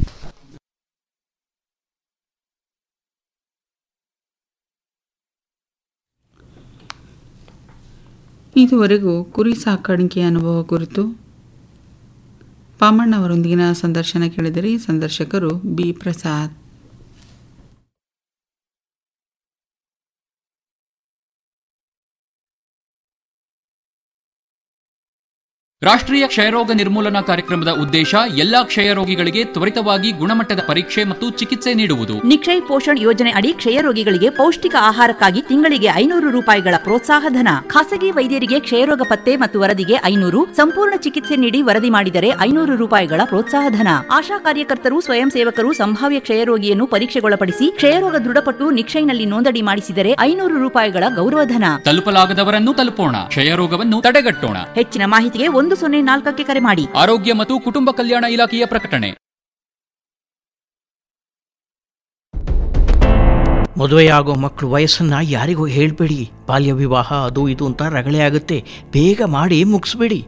ಇದುವರೆಗೂ ಕುರಿ ಸಾಕಾಣಿಕೆ ಅನುಭವ ಕುರಿತು ಪಾಮಣ್ಣವರೊಂದಿಗಿನ ಸಂದರ್ಶನ ಕೇಳಿದರೆ ಸಂದರ್ಶಕರು ಬಿ ಪ್ರಸಾದ್ ರಾಷ್ಟ್ರೀಯ ಕ್ಷಯರೋಗ ನಿರ್ಮೂಲನಾ ಕಾರ್ಯಕ್ರಮದ ಉದ್ದೇಶ ಎಲ್ಲಾ ಕ್ಷಯರೋಗಿಗಳಿಗೆ ತ್ವರಿತವಾಗಿ ಗುಣಮಟ್ಟದ ಪರೀಕ್ಷೆ ಮತ್ತು ಚಿಕಿತ್ಸೆ ನೀಡುವುದು ನಿಕ್ಷಯ್ ಪೋಷಣ್ ಯೋಜನೆ ಅಡಿ ಕ್ಷಯರೋಗಿಗಳಿಗೆ ಪೌಷ್ಟಿಕ ಆಹಾರಕ್ಕಾಗಿ ತಿಂಗಳಿಗೆ ಐನೂರು ರೂಪಾಯಿಗಳ ಪ್ರೋತ್ಸಾಹ ಧನ ಖಾಸಗಿ ವೈದ್ಯರಿಗೆ ಕ್ಷಯರೋಗ ಪತ್ತೆ ಮತ್ತು ವರದಿಗೆ ಐನೂರು ಸಂಪೂರ್ಣ ಚಿಕಿತ್ಸೆ ನೀಡಿ ವರದಿ ಮಾಡಿದರೆ ಐನೂರು ರೂಪಾಯಿಗಳ ಪ್ರೋತ್ಸಾಹ ಧನ ಆಶಾ ಕಾರ್ಯಕರ್ತರು ಸ್ವಯಂ ಸೇವಕರು ಸಂಭಾವ್ಯ ಕ್ಷಯರೋಗಿಯನ್ನು ಪರೀಕ್ಷೆಗೊಳಪಡಿಸಿ ಕ್ಷಯರೋಗ ದೃಢಪಟ್ಟು ನಿಕ್ಷಯ್ನಲ್ಲಿ ನೋಂದಣಿ ಮಾಡಿಸಿದರೆ ಐನೂರು ರೂಪಾಯಿಗಳ ಗೌರವಧನ ತಲುಪಲಾಗದವರನ್ನು ತಲುಪೋಣ ಕ್ಷಯರೋಗವನ್ನು ತಡೆಗಟ್ಟೋಣ ಹೆಚ್ಚಿನ ಮಾಹಿತಿಗೆ ಒಂದು ಸೊನ್ನೆ ನಾಲ್ಕಕ್ಕೆ ಕರೆ ಮಾಡಿ ಆರೋಗ್ಯ ಮತ್ತು ಕುಟುಂಬ ಕಲ್ಯಾಣ ಇಲಾಖೆಯ ಪ್ರಕಟಣೆ ಮದುವೆಯಾಗೋ ಮಕ್ಕಳು ವಯಸ್ಸನ್ನ ಯಾರಿಗೂ ಹೇಳ್ಬೇಡಿ ಬಾಲ್ಯ ವಿವಾಹ ಅದು ಇದು ಅಂತ ರಗಳೆ ಆಗುತ್ತೆ ಬೇಗ ಮಾಡಿ ಮುಗಿಸ್ಬೇಡಿ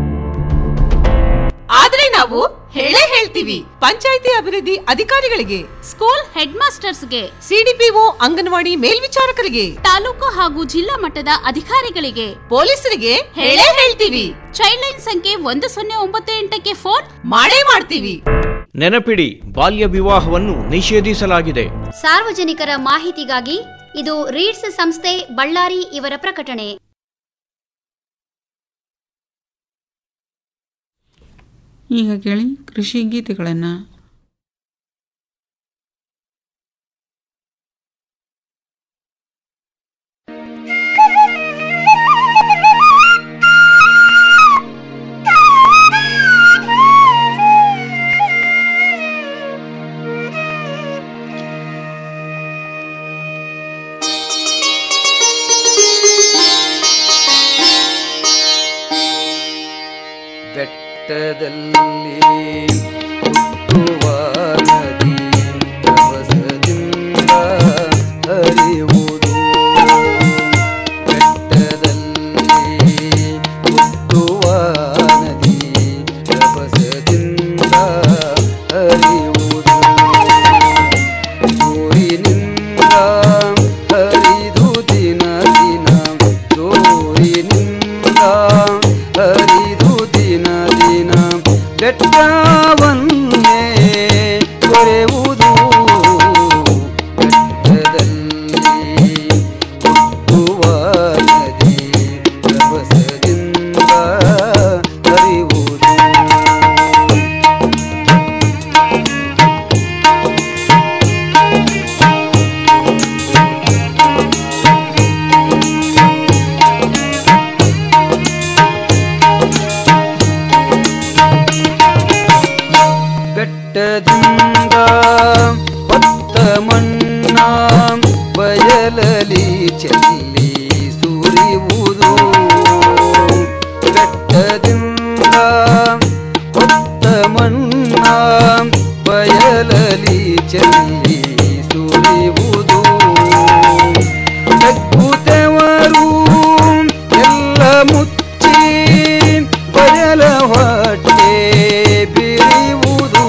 ಆದ್ರೆ ನಾವು ಹೇಳೇ ಹೇಳ್ತೀವಿ ಪಂಚಾಯಿತಿ ಅಭಿವೃದ್ಧಿ ಅಧಿಕಾರಿಗಳಿಗೆ ಸ್ಕೂಲ್ ಹೆಡ್ ಮಾಸ್ಟರ್ಸ್ಗೆ ಸಿಡಿಪಿಒ ಅಂಗನವಾಡಿ ಮೇಲ್ವಿಚಾರಕರಿಗೆ ತಾಲೂಕು ಹಾಗೂ ಜಿಲ್ಲಾ ಮಟ್ಟದ ಅಧಿಕಾರಿಗಳಿಗೆ ಪೊಲೀಸರಿಗೆ ಹೇಳೇ ಹೇಳ್ತೀವಿ ಚೈಲ್ಡ್ ಲೈನ್ ಸಂಖ್ಯೆ ಒಂದು ಸೊನ್ನೆ ಒಂಬತ್ತು ಎಂಟಕ್ಕೆ ಫೋನ್ ಮಾಡೇ ಮಾಡ್ತೀವಿ ನೆನಪಿಡಿ ಬಾಲ್ಯ ವಿವಾಹವನ್ನು ನಿಷೇಧಿಸಲಾಗಿದೆ ಸಾರ್ವಜನಿಕರ ಮಾಹಿತಿಗಾಗಿ ಇದು ರೀಡ್ಸ್ ಸಂಸ್ಥೆ ಬಳ್ಳಾರಿ ಇವರ ಪ್ರಕಟಣೆ ಈಗ ಕೇಳಿ ಕೃಷಿ ಗೀತೆಗಳನ್ನು ಬೆಟ್ಟದಲ್ಲಿ ಹುಟ್ಟುವ ನದಿ ರಭಸದಿಂದ ಹರಿಯುವುದು ಬೆಟ್ಟದಲ್ಲಿ ಹುಟ್ಟುವ ನದಿ ರಭಸದಿಂದ ಹರಿಯುವುದು ಸೂರಿನಿಂದ ಹರಿದು ದಿನ ದಿನ ಸೂರಿನಿಂದ ಹರಿದು ದಿನ ದಿನ ಬೆಟ್ಟವನ್ನೇ ಕೊರೆಯುವುದು ಬೆಟ್ಟದಲ್ಲಿ ಹುಟ್ಟುವ ನದಿ ರಭಸದಿಂದ ಹರಿಯುವುದು ಬೆಟ್ಟದಿಂದ ಹೊತ್ತ ಮಣ್ಣ ಬಯಲಲಿ ಚೆಲ್ಲಿ ಸುರಿಯುವುದು ಬೆಟ್ಟದಿಂದ ಹೊತ್ತ ಮಣ್ಣ ಬಯಲಲಿ ಚೆಲ್ಲಿ ಸುರಿಯುವುದು ತಗ್ಗುತ್ತವರು ಎಲ್ಲ ಮುಚ್ಚಿ ಬಯಲ ಹೊಟ್ಟೆ ಬಿರಿಯುವುದು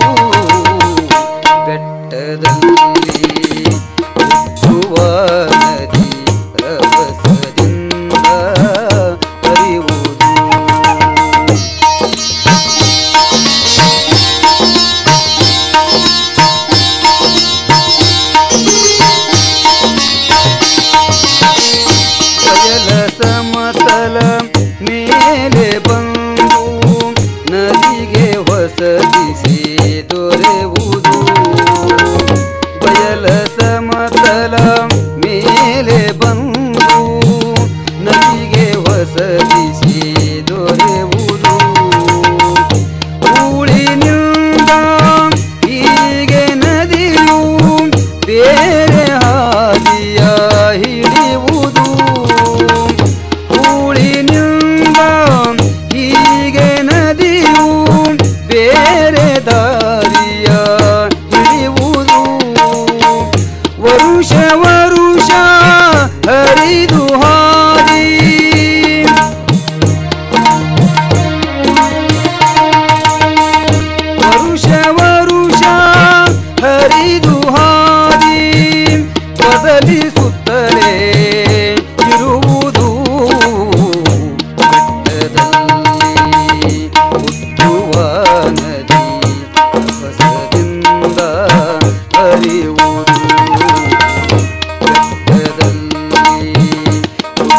ಬೆಟ್ಟದಲ್ಲಿ ಹುಟ್ಟುವ ನದಿ ರಭಸದಿಂದ ಹರಿಯುವುದು ಬಯಲ ಸಮತಲ ಮೇಲೆ ಬಂದು ನದಿಗೆ ಹೊಸದಿಸಿ ದೊರೆಯುವುದು ಬಯಲ ಸಮತಲ ಮೇಲೆ ಬಂದು ನದಿಗೆ ಹೊಸದಿಸಿ ದೊರೆಯುವುದು ಊಳಿನಿಂದ ಹೀಗೆ ನದಿಯು ಬೇರೆ ಹಾದಿಯ ಹಿಡಿಯುವುದು ಊಳಿನಿಂದ ಹೀಗೆ ನದಿಯು ಬೇರೆ ದಾರಿಯ ಹಿಡಿಯುವುದು ವರುಷ ವರುಷ ಹರಿದು ಹಾದಿ ವರುಷ ವರುಷ ಹರಿದು ಹಾದಿ ಬದಲಿಸುತ್ತಲೇ ಇರುವುದು ಬೆಟ್ಟದಲ್ಲಿ ಹುಟ್ಟುವ ನದಿ ಹೊಸದಿಂದ ಹರಿಯುವುದು ಬೆಟ್ಟದಲ್ಲಿ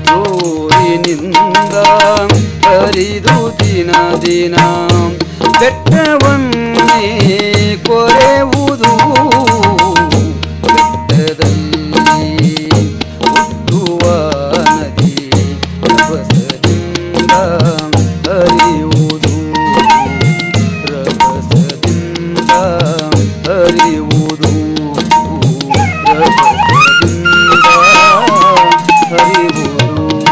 ಜೋರಿನಿಂದ ಹರಿದು ದಿನ ದಿನ ಬೆಟ್ಟವನ್ನೇ ಕೊರೆಯುವುದು ಬೆಟ್ಟದಲ್ಲಿ ಹುಟ್ಟುವ ನದಿ ರಭಸದಿಂದ ಹರಿಯುವುದು ರಭಸದಿಂದ ಹರಿಯುವುದು ರಭಸದಿಂದ ಹರಿಯುವುದು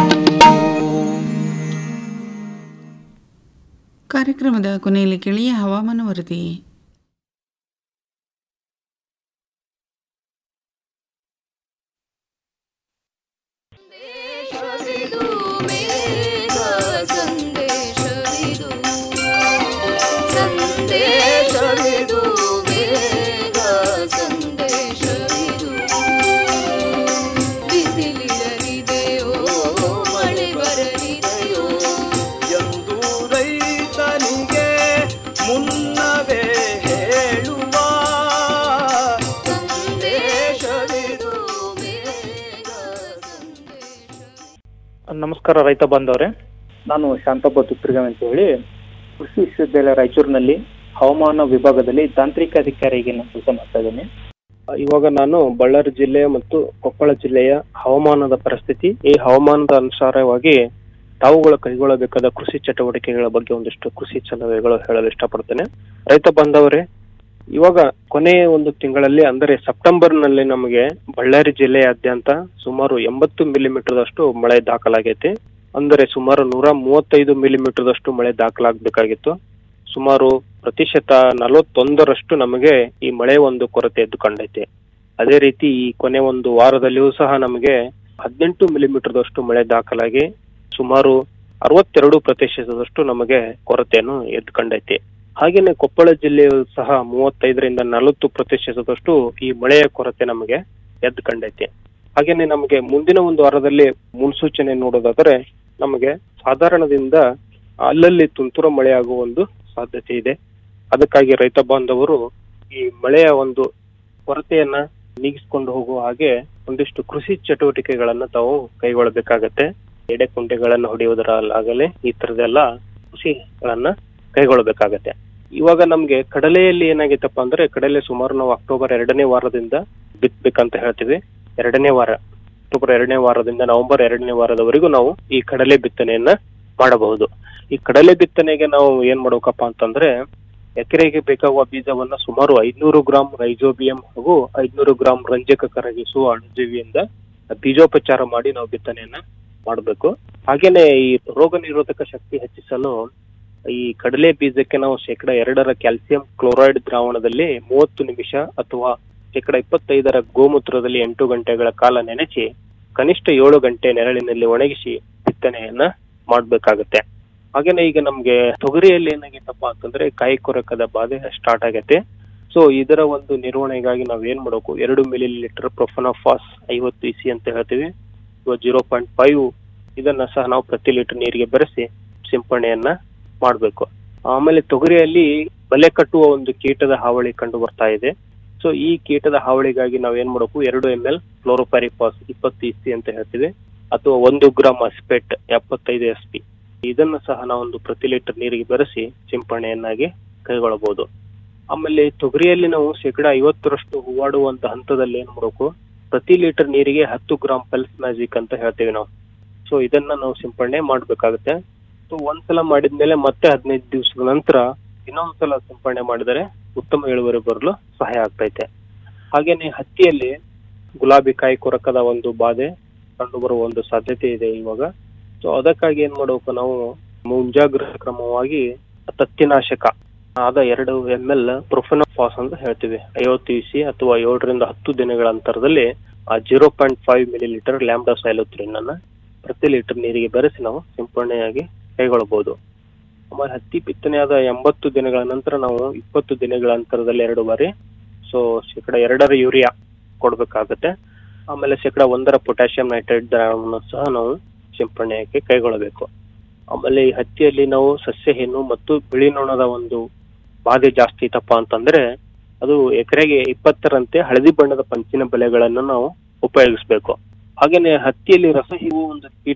ಕಾರ್ಯಕ್ರಮದ ಕೊನೆಯಲ್ಲಿ ಕೇಳಿ ಹವಾಮಾನ ವರದಿ ಸಂದೇಶವಿದು ಬೇಗ ಸಂದೇಶವಿದು ಬಿಸಿಲಿರಲಿದೆಯೋ ಮಳೆ ಬರಲಿದೆಯೋ ಎಂದು ರೈತನಿಗೆ ಮುನ್ನವೇ ಹೇಳುವ ಸಂದೇಶವಿದು ನಮಸ್ಕಾರ ರೈತ ಬಾಂಧವರೇ ನಾನು ಶಾಂತಪ್ಪ ತುಪ್ರಿಗಮ್ ಅಂತ ಹೇಳಿ ಕೃಷಿ ವಿಶ್ವವಿದ್ಯಾಲಯ ರಾಯಚೂರಿನಲ್ಲಿ ಹವಾಮಾನ ವಿಭಾಗದಲ್ಲಿ ತಾಂತ್ರಿಕ ಅಧಿಕಾರಿಗೆ ನಾನು ಕೆಲಸ ಮಾಡ್ತಾ ಇದ್ದೇನೆ ಇವಾಗ ನಾನು ಬಳ್ಳಾರಿ ಜಿಲ್ಲೆ ಮತ್ತು ಕೊಪ್ಪಳ ಜಿಲ್ಲೆಯ ಹವಾಮಾನದ ಪರಿಸ್ಥಿತಿ ಈ ಹವಾಮಾನದ ಅನುಸಾರವಾಗಿ ತಾವುಗಳು ಕೈಗೊಳ್ಳಬೇಕಾದ ಕೃಷಿ ಚಟುವಟಿಕೆಗಳ ಬಗ್ಗೆ ಒಂದಿಷ್ಟು ಕೃಷಿ ಸಲಹೆಗಳು ಹೇಳಲು ಇಷ್ಟಪಡ್ತೇನೆ ರೈತ ಬಾಂಧವರೇ ಇವಾಗ ಕೊನೆಯ ಒಂದು ತಿಂಗಳಲ್ಲಿ ಅಂದರೆ ಸೆಪ್ಟೆಂಬರ್ ನಲ್ಲಿ ನಮಗೆ ಬಳ್ಳಾರಿ ಜಿಲ್ಲೆಯಾದ್ಯಂತ ಸುಮಾರು ಎಂಬತ್ತು ಮಿಲಿಮೀಟರ್ದಷ್ಟು ಮಳೆ ದಾಖಲಾಗೈತಿ ಅಂದರೆ ಸುಮಾರು ನೂರ ಮೂವತ್ತೈದು ಮಿಲಿಮೀಟರ್ದಷ್ಟು ಮಳೆ ದಾಖಲಾಗಬೇಕಾಗಿತ್ತು ಸುಮಾರು ಪ್ರತಿಶತ ನಲವತ್ತೊಂದರಷ್ಟು ನಮಗೆ ಈ ಮಳೆ ಒಂದು ಕೊರತೆ ಎದ್ದು ಕಂಡೈತೆ ಅದೇ ರೀತಿ ಈ ಕೊನೆ ಒಂದು ವಾರದಲ್ಲಿಯೂ ಸಹ ನಮಗೆ ಹದಿನೆಂಟು ಮಿಲಿಮೀಟರ್ದಷ್ಟು ಮಳೆ ದಾಖಲಾಗಿ ಸುಮಾರು ಅರವತ್ತೆರಡು ಪ್ರತಿಶತದಷ್ಟು ನಮಗೆ ಕೊರತೆಯನ್ನು ಎದ್ದು ಕಂಡೈತೆ ಹಾಗೇನೆ ಕೊಪ್ಪಳ ಜಿಲ್ಲೆಯು ಸಹ ಮೂವತ್ತೈದರಿಂದ ನಲವತ್ತು ಪ್ರತಿಶತದಷ್ಟು ಈ ಮಳೆಯ ಕೊರತೆ ನಮಗೆ ಎದ್ದು ಕಂಡೈತೆ ಹಾಗೇನೆ ನಮಗೆ ಮುಂದಿನ ಒಂದು ವಾರದಲ್ಲಿ ಮುನ್ಸೂಚನೆ ನೋಡೋದಾದರೆ ನಮಗೆ ಸಾಧಾರಣದಿಂದ ಅಲ್ಲಲ್ಲಿ ತುಂತುರು ಮಳೆಯಾಗುವ ಒಂದು ಸಾಧ್ಯತೆ ಇದೆ ಅದಕ್ಕಾಗಿ ರೈತ ಬಾಂಧವರು ಈ ಮಳೆಯ ಒಂದು ಕೊರತೆಯನ್ನ ನೀಗಿಸಿಕೊಂಡು ಹೋಗುವ ಹಾಗೆ ಒಂದಿಷ್ಟು ಕೃಷಿ ಚಟುವಟಿಕೆಗಳನ್ನ ತಾವು ಕೈಗೊಳ್ಳಬೇಕಾಗತ್ತೆ ಎಡೆಕುಂಟೆಗಳನ್ನು ಹೊಡೆಯುವುದರಲ್ಲಾಗಲಿ ಈ ತರದೆಲ್ಲ ಕೃಷಿಗಳನ್ನ ಕೈಗೊಳ್ಳಬೇಕಾಗತ್ತೆ ಇವಾಗ ನಮ್ಗೆ ಕಡಲೆಯಲ್ಲಿ ಏನಾಗಿತ್ತಪ್ಪ ಅಂದ್ರೆ ಕಡಲೆ ಸುಮಾರು ನಾವು ಅಕ್ಟೋಬರ್ ಎರಡನೇ ವಾರದಿಂದ ಬಿತ್ತಬೇಕಂತ ಹೇಳ್ತೀವಿ ಎರಡನೇ ವಾರ ಅಕ್ಟೋಬರ್ ಎರಡನೇ ವಾರದಿಂದ ನವೆಂಬರ್ ಎರಡನೇ ವಾರದವರೆಗೂ ನಾವು ಈ ಕಡಲೆ ಬಿತ್ತನೆಯನ್ನ ಮಾಡಬಹುದು ಈ ಕಡಲೆ ಬಿತ್ತನೆಗೆ ನಾವು ಏನ್ ಮಾಡ್ಬೇಕಪ್ಪ ಅಂತಂದ್ರೆ ಎಕರೆಗೆ ಬೇಕಾಗುವ ಬೀಜವನ್ನ ಸುಮಾರು ಐದ್ನೂರು ಗ್ರಾಂ ರೈಜೋಬಿಯಂ ಹಾಗೂ ಐದ್ನೂರು ಗ್ರಾಂ ರಂಜಕ ಕರಗಿಸುವ ಅಣುಜೀವಿಯಿಂದ ಬೀಜೋಪಚಾರ ಮಾಡಿ ನಾವು ಬಿತ್ತನೆಯನ್ನ ಮಾಡಬೇಕು ಹಾಗೇನೆ ಈ ರೋಗ ನಿರೋಧಕ ಶಕ್ತಿ ಹೆಚ್ಚಿಸಲು ಈ ಕಡಲೆ ಬೀಜಕ್ಕೆ ನಾವು ಶೇಕಡ ಎರಡರ ಕ್ಯಾಲ್ಸಿಯಂ ಕ್ಲೋರೈಡ್ ದ್ರಾವಣದಲ್ಲಿ ಮೂವತ್ತು ನಿಮಿಷ ಅಥವಾ ಶೇಕಡ ಇಪ್ಪತ್ತೈದರ ಗೋಮೂತ್ರದಲ್ಲಿ ಎಂಟು ಗಂಟೆಗಳ ಕಾಲ ನೆನೆಸಿ ಕನಿಷ್ಠ ಏಳು ಗಂಟೆ ನೆರಳಿನಲ್ಲಿ ಒಣಗಿಸಿ ಬಿತ್ತನೆಯನ್ನ ಮಾಡ್ಬೇಕಾಗತ್ತೆ ಹಾಗೇನೆ ಈಗ ನಮ್ಗೆ ತೊಗರಿಯಲ್ಲಿ ಏನಾಗಿತ್ತಪ್ಪ ಅಂತಂದ್ರೆ ಕಾಯಿ ಕೊರಕದ ಬಾಧೆ ಸ್ಟಾರ್ಟ್ ಆಗೈತೆ ಸೊ ಇದರ ಒಂದು ನಿರ್ವಹಣೆಗಾಗಿ ನಾವ್ ಏನ್ ಮಾಡಬೇಕು ಎರಡು ಮಿಲಿ ಲೀಟರ್ ಪ್ರೊಫನೋಫಾಸ್ ಐವತ್ತು ಇಸಿ ಅಂತ ಹೇಳ್ತೀವಿ ಜೀರೋ ಪಾಯಿಂಟ್ ಫೈವ್ ಇದನ್ನ ಸಹ ನಾವು ಪ್ರತಿ ಲೀಟರ್ ನೀರಿಗೆ ಬೆರೆಸಿ ಸಿಂಪರಣೆಯನ್ನ ಮಾಡ್ಬೇಕು ಆಮೇಲೆ ತೊಗರಿಯಲ್ಲಿ ಬಲೆ ಕಟ್ಟುವ ಒಂದು ಕೀಟದ ಹಾವಳಿ ಕಂಡು ಬರ್ತಾ ಇದೆ ಸೊ ಈ ಕೀಟದ ಹಾವಳಿಗಾಗಿ ನಾವ್ ಏನ್ ಮಾಡಬೇಕು ಎರಡು ಎಂ ಎಲ್ ಫ್ಲೋರೋಪ್ಯಾರಿಫಾಸ್ ಇಪ್ಪತ್ತು ಇಸಿ ಅಂತ ಹೇಳ್ತೀವಿ ಅಥವಾ ಒಂದು ಗ್ರಾಮ್ ಅಸ್ಪೆಟ್ ಎಪ್ಪತ್ತೈದು ಎಸ್ ಪಿ ಇದನ್ನು ಸಹ ನಾವೊಂದು ಪ್ರತಿ ಲೀಟರ್ ನೀರಿಗೆ ಬೆರೆಸಿ ಸಿಂಪರಣೆಯನ್ನಾಗಿ ಕೈಗೊಳ್ಳಬಹುದು ಆಮೇಲೆ ತೊಗರಿಯಲ್ಲಿ ನಾವು ಶೇಕಡ ಐವತ್ತರಷ್ಟು ಹೂವಾಡುವಂತ ಹಂತದಲ್ಲಿ ಏನ್ ಮಾಡಬೇಕು ಪ್ರತಿ ಲೀಟರ್ ನೀರಿಗೆ ಹತ್ತು ಗ್ರಾಮ್ ಪಲ್ಸ್ ಮ್ಯಾಜಿಕ್ ಅಂತ ಹೇಳ್ತೀವಿ ನಾವು ಸೊ ಇದನ್ನ ನಾವು ಸಿಂಪರಣೆ ಮಾಡ್ಬೇಕಾಗುತ್ತೆ ಸೊ ಒಂದ್ಸಲ ಮಾಡಿದ್ಮೇಲೆ ಮತ್ತೆ ಹದಿನೈದು ದಿವಸದ ನಂತರ ಇನ್ನೊಂದ್ಸಲ ಸಿಂಪರಣೆ ಮಾಡಿದರೆ ಉತ್ತಮ ಇಳುವರಿ ಬರಲು ಸಹಾಯ ಆಗ್ತೈತೆ ಹಾಗೇನೆ ಹತ್ತಿಯಲ್ಲಿ ಗುಲಾಬಿ ಕಾಯಿ ಕೊರಕದ ಒಂದು ಬಾಧೆ ಕಂಡು ಬರುವ ಒಂದು ಸಾಧ್ಯತೆ ಇದೆ ಇವಾಗ ಸೊ ಅದಕ್ಕಾಗಿ ಏನ್ ಮಾಡಬೇಕು ನಾವು ಮುಂಜಾಗ್ರತಾ ಕ್ರಮವಾಗಿ ತತ್ತಿನಾಶಕ ಆದ ಎರಡು ಎಂ ಎಲ್ ಪ್ರೊಫೆನೋಫಾಸ್ ಅಂತ ಹೇಳ್ತೀವಿ ಐವತ್ತು ಇಸಿ ಅಥವಾ ಏಳರಿಂದ ಹತ್ತು ದಿನಗಳ ಅಂತರದಲ್ಲಿ ಆ zero point five millilitre lambda cyhalothrin ಅನ್ನ ಪ್ರತಿ ಲೀಟರ್ ನೀರಿಗೆ ಬೆರೆಸಿ ನಾವು ಸಿಂಪರಣೆಯಾಗಿ ಕೈಗೊಳ್ಳಬಹುದು ಆಮೇಲೆ ಹತ್ತಿ ಬಿತ್ತನೆಯಾದ ಎಂಬತ್ತು ದಿನಗಳ ನಂತರ ನಾವು ಇಪ್ಪತ್ತು ದಿನಗಳ ಅಂತರದಲ್ಲಿ ಎರಡು ಬಾರಿ ಸೊ ಶೇಕಡ ಎರಡರ ಯೂರಿಯಾ ಕೊಡ್ಬೇಕಾಗತ್ತೆ ಆಮೇಲೆ ಶೇಕಡ ಒಂದರ ಪೊಟ್ಯಾಷಿಯಂ ನೈಟ್ರೇಟ್ ದ್ರಾವಣ ಸಹ ನಾವು ಸಿಂಪರಣೆಯಾಗಿ ಕೈಗೊಳ್ಳಬೇಕು ಆಮೇಲೆ ಈ ಹತ್ತಿಯಲ್ಲಿ ನಾವು ಸಸ್ಯ ಹೆಣ್ಣು ಮತ್ತು ಬಿಳಿ ನೊಣದ ಒಂದು ಬಾಧೆ ಜಾಸ್ತಿ ಇತ್ತಪ್ಪ ಅಂತಂದ್ರೆ ಅದು ಎಕರೆಗೆ ಇಪ್ಪತ್ತರಂತೆ ಹಳದಿ ಬಣ್ಣದ ಪಂಚಿನ ಬಲೆಗಳನ್ನು ನಾವು ಉಪಯೋಗಿಸ್ಬೇಕು ಹಾಗೇನೆ ಹತ್ತಿಯಲ್ಲಿ ರಸ ಹೀರುವ ಒಂದು ಕೀಟ